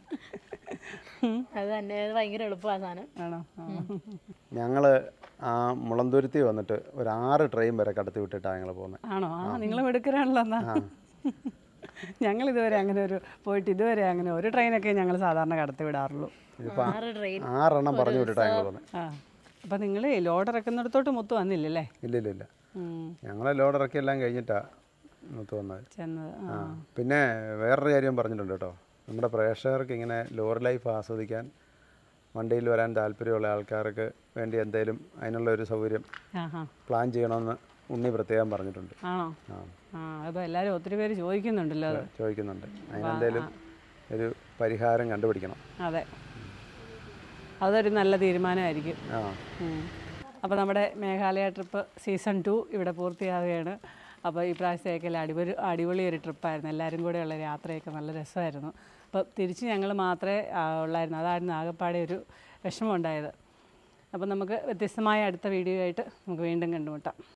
അത് തന്നെ അത് ഭയങ്കര എളുപ്പമാണ് സാധനം ആണോ ആ. ഞങ്ങൾ ആ മുളന്തുരുത്തി വന്നിട്ട് ഒരു ആറ് ട്രെയിൻ വരെ കടത്തി വിട്ടിട്ടാണ് ഞങ്ങൾ പോകുന്നത് ആണോ ആ നിങ്ങൾ എടുക്കലാണല്ലോ എന്നാ ഞങ്ങൾ ഇതുവരെ അങ്ങനെ ഒരു പോയിട്ട് ഇതുവരെ അങ്ങനെ ഒരു ട്രെയിനൊക്കെ ഞങ്ങൾ സാധാരണ കടത്തി വിടാറുള്ളൂ ഇതിപ്പോൾ ആറ് ട്രെയിൻ ആറെണ്ണം പറഞ്ഞു വിട്ടിട്ടാണ് ഞങ്ങൾ പോകുന്നത് ആ അപ്പം നിങ്ങൾ ലോഡ് ഇറക്കുന്നിടത്തോട്ട് മുത്ത് വന്നില്ലല്ലേ ഇല്ല ഇല്ല ഇല്ല ഉം. ഞങ്ങൾ ലോഡ് ഇറക്കി എല്ലാം കഴിഞ്ഞിട്ടാണ് മൂത്ത് വന്നത് ചെന്നത് ആ ആ പിന്നെ വേറൊരു കാര്യം പറഞ്ഞിട്ടുണ്ട് കേട്ടോ നമ്മുടെ പ്രേക്ഷകർക്ക് ഇങ്ങനെ ലോറി ലൈഫ് ആസ്വദിക്കാൻ വണ്ടിയിൽ വരാൻ താല്പര്യമുള്ള ആൾക്കാർക്ക് വേണ്ടി എന്തെങ്കിലും അതിനുള്ള ഒരു സൗകര്യം ആ ഹാ പ്ലാൻ ചെയ്യണമെന്ന് ഉണ്ണി പ്രത്യേകം പറഞ്ഞിട്ടുണ്ട് ആണോ ആ ആ അപ്പോൾ എല്ലാവരും ഒത്തിരി പേര് ചോദിക്കുന്നുണ്ടല്ലോ അത് ചോദിക്കുന്നുണ്ട് അതിനെന്തെങ്കിലും ഒരു പരിഹാരം കണ്ടുപിടിക്കണം അതെ അതൊരു നല്ല തീരുമാനമായിരിക്കും ആ അപ്പോൾ നമ്മുടെ മേഘാലയ ട്രിപ്പ് സീസൺ ടു ഇവിടെ പൂർത്തിയാവുകയാണ് അപ്പോൾ ഈ പ്രാവശ്യത്തേക്ക് അടിപൊളി അടിപൊളി ഒരു ട്രിപ്പായിരുന്നു എല്ലാവരും കൂടെ ഉള്ള ഒരു യാത്രയൊക്കെ നല്ല രസമായിരുന്നു അപ്പോൾ തിരിച്ച് ഞങ്ങൾ മാത്രമേ ആ, ഉള്ളായിരുന്നു അതായിരുന്നു ആകെപ്പാടെ ഒരു വിഷമം ഉണ്ടായത് അപ്പോൾ നമുക്ക് വ്യത്യസ്തമായ അടുത്ത വീഡിയോ ആയിട്ട് നമുക്ക് വീണ്ടും കണ്ടുമുട്ടാം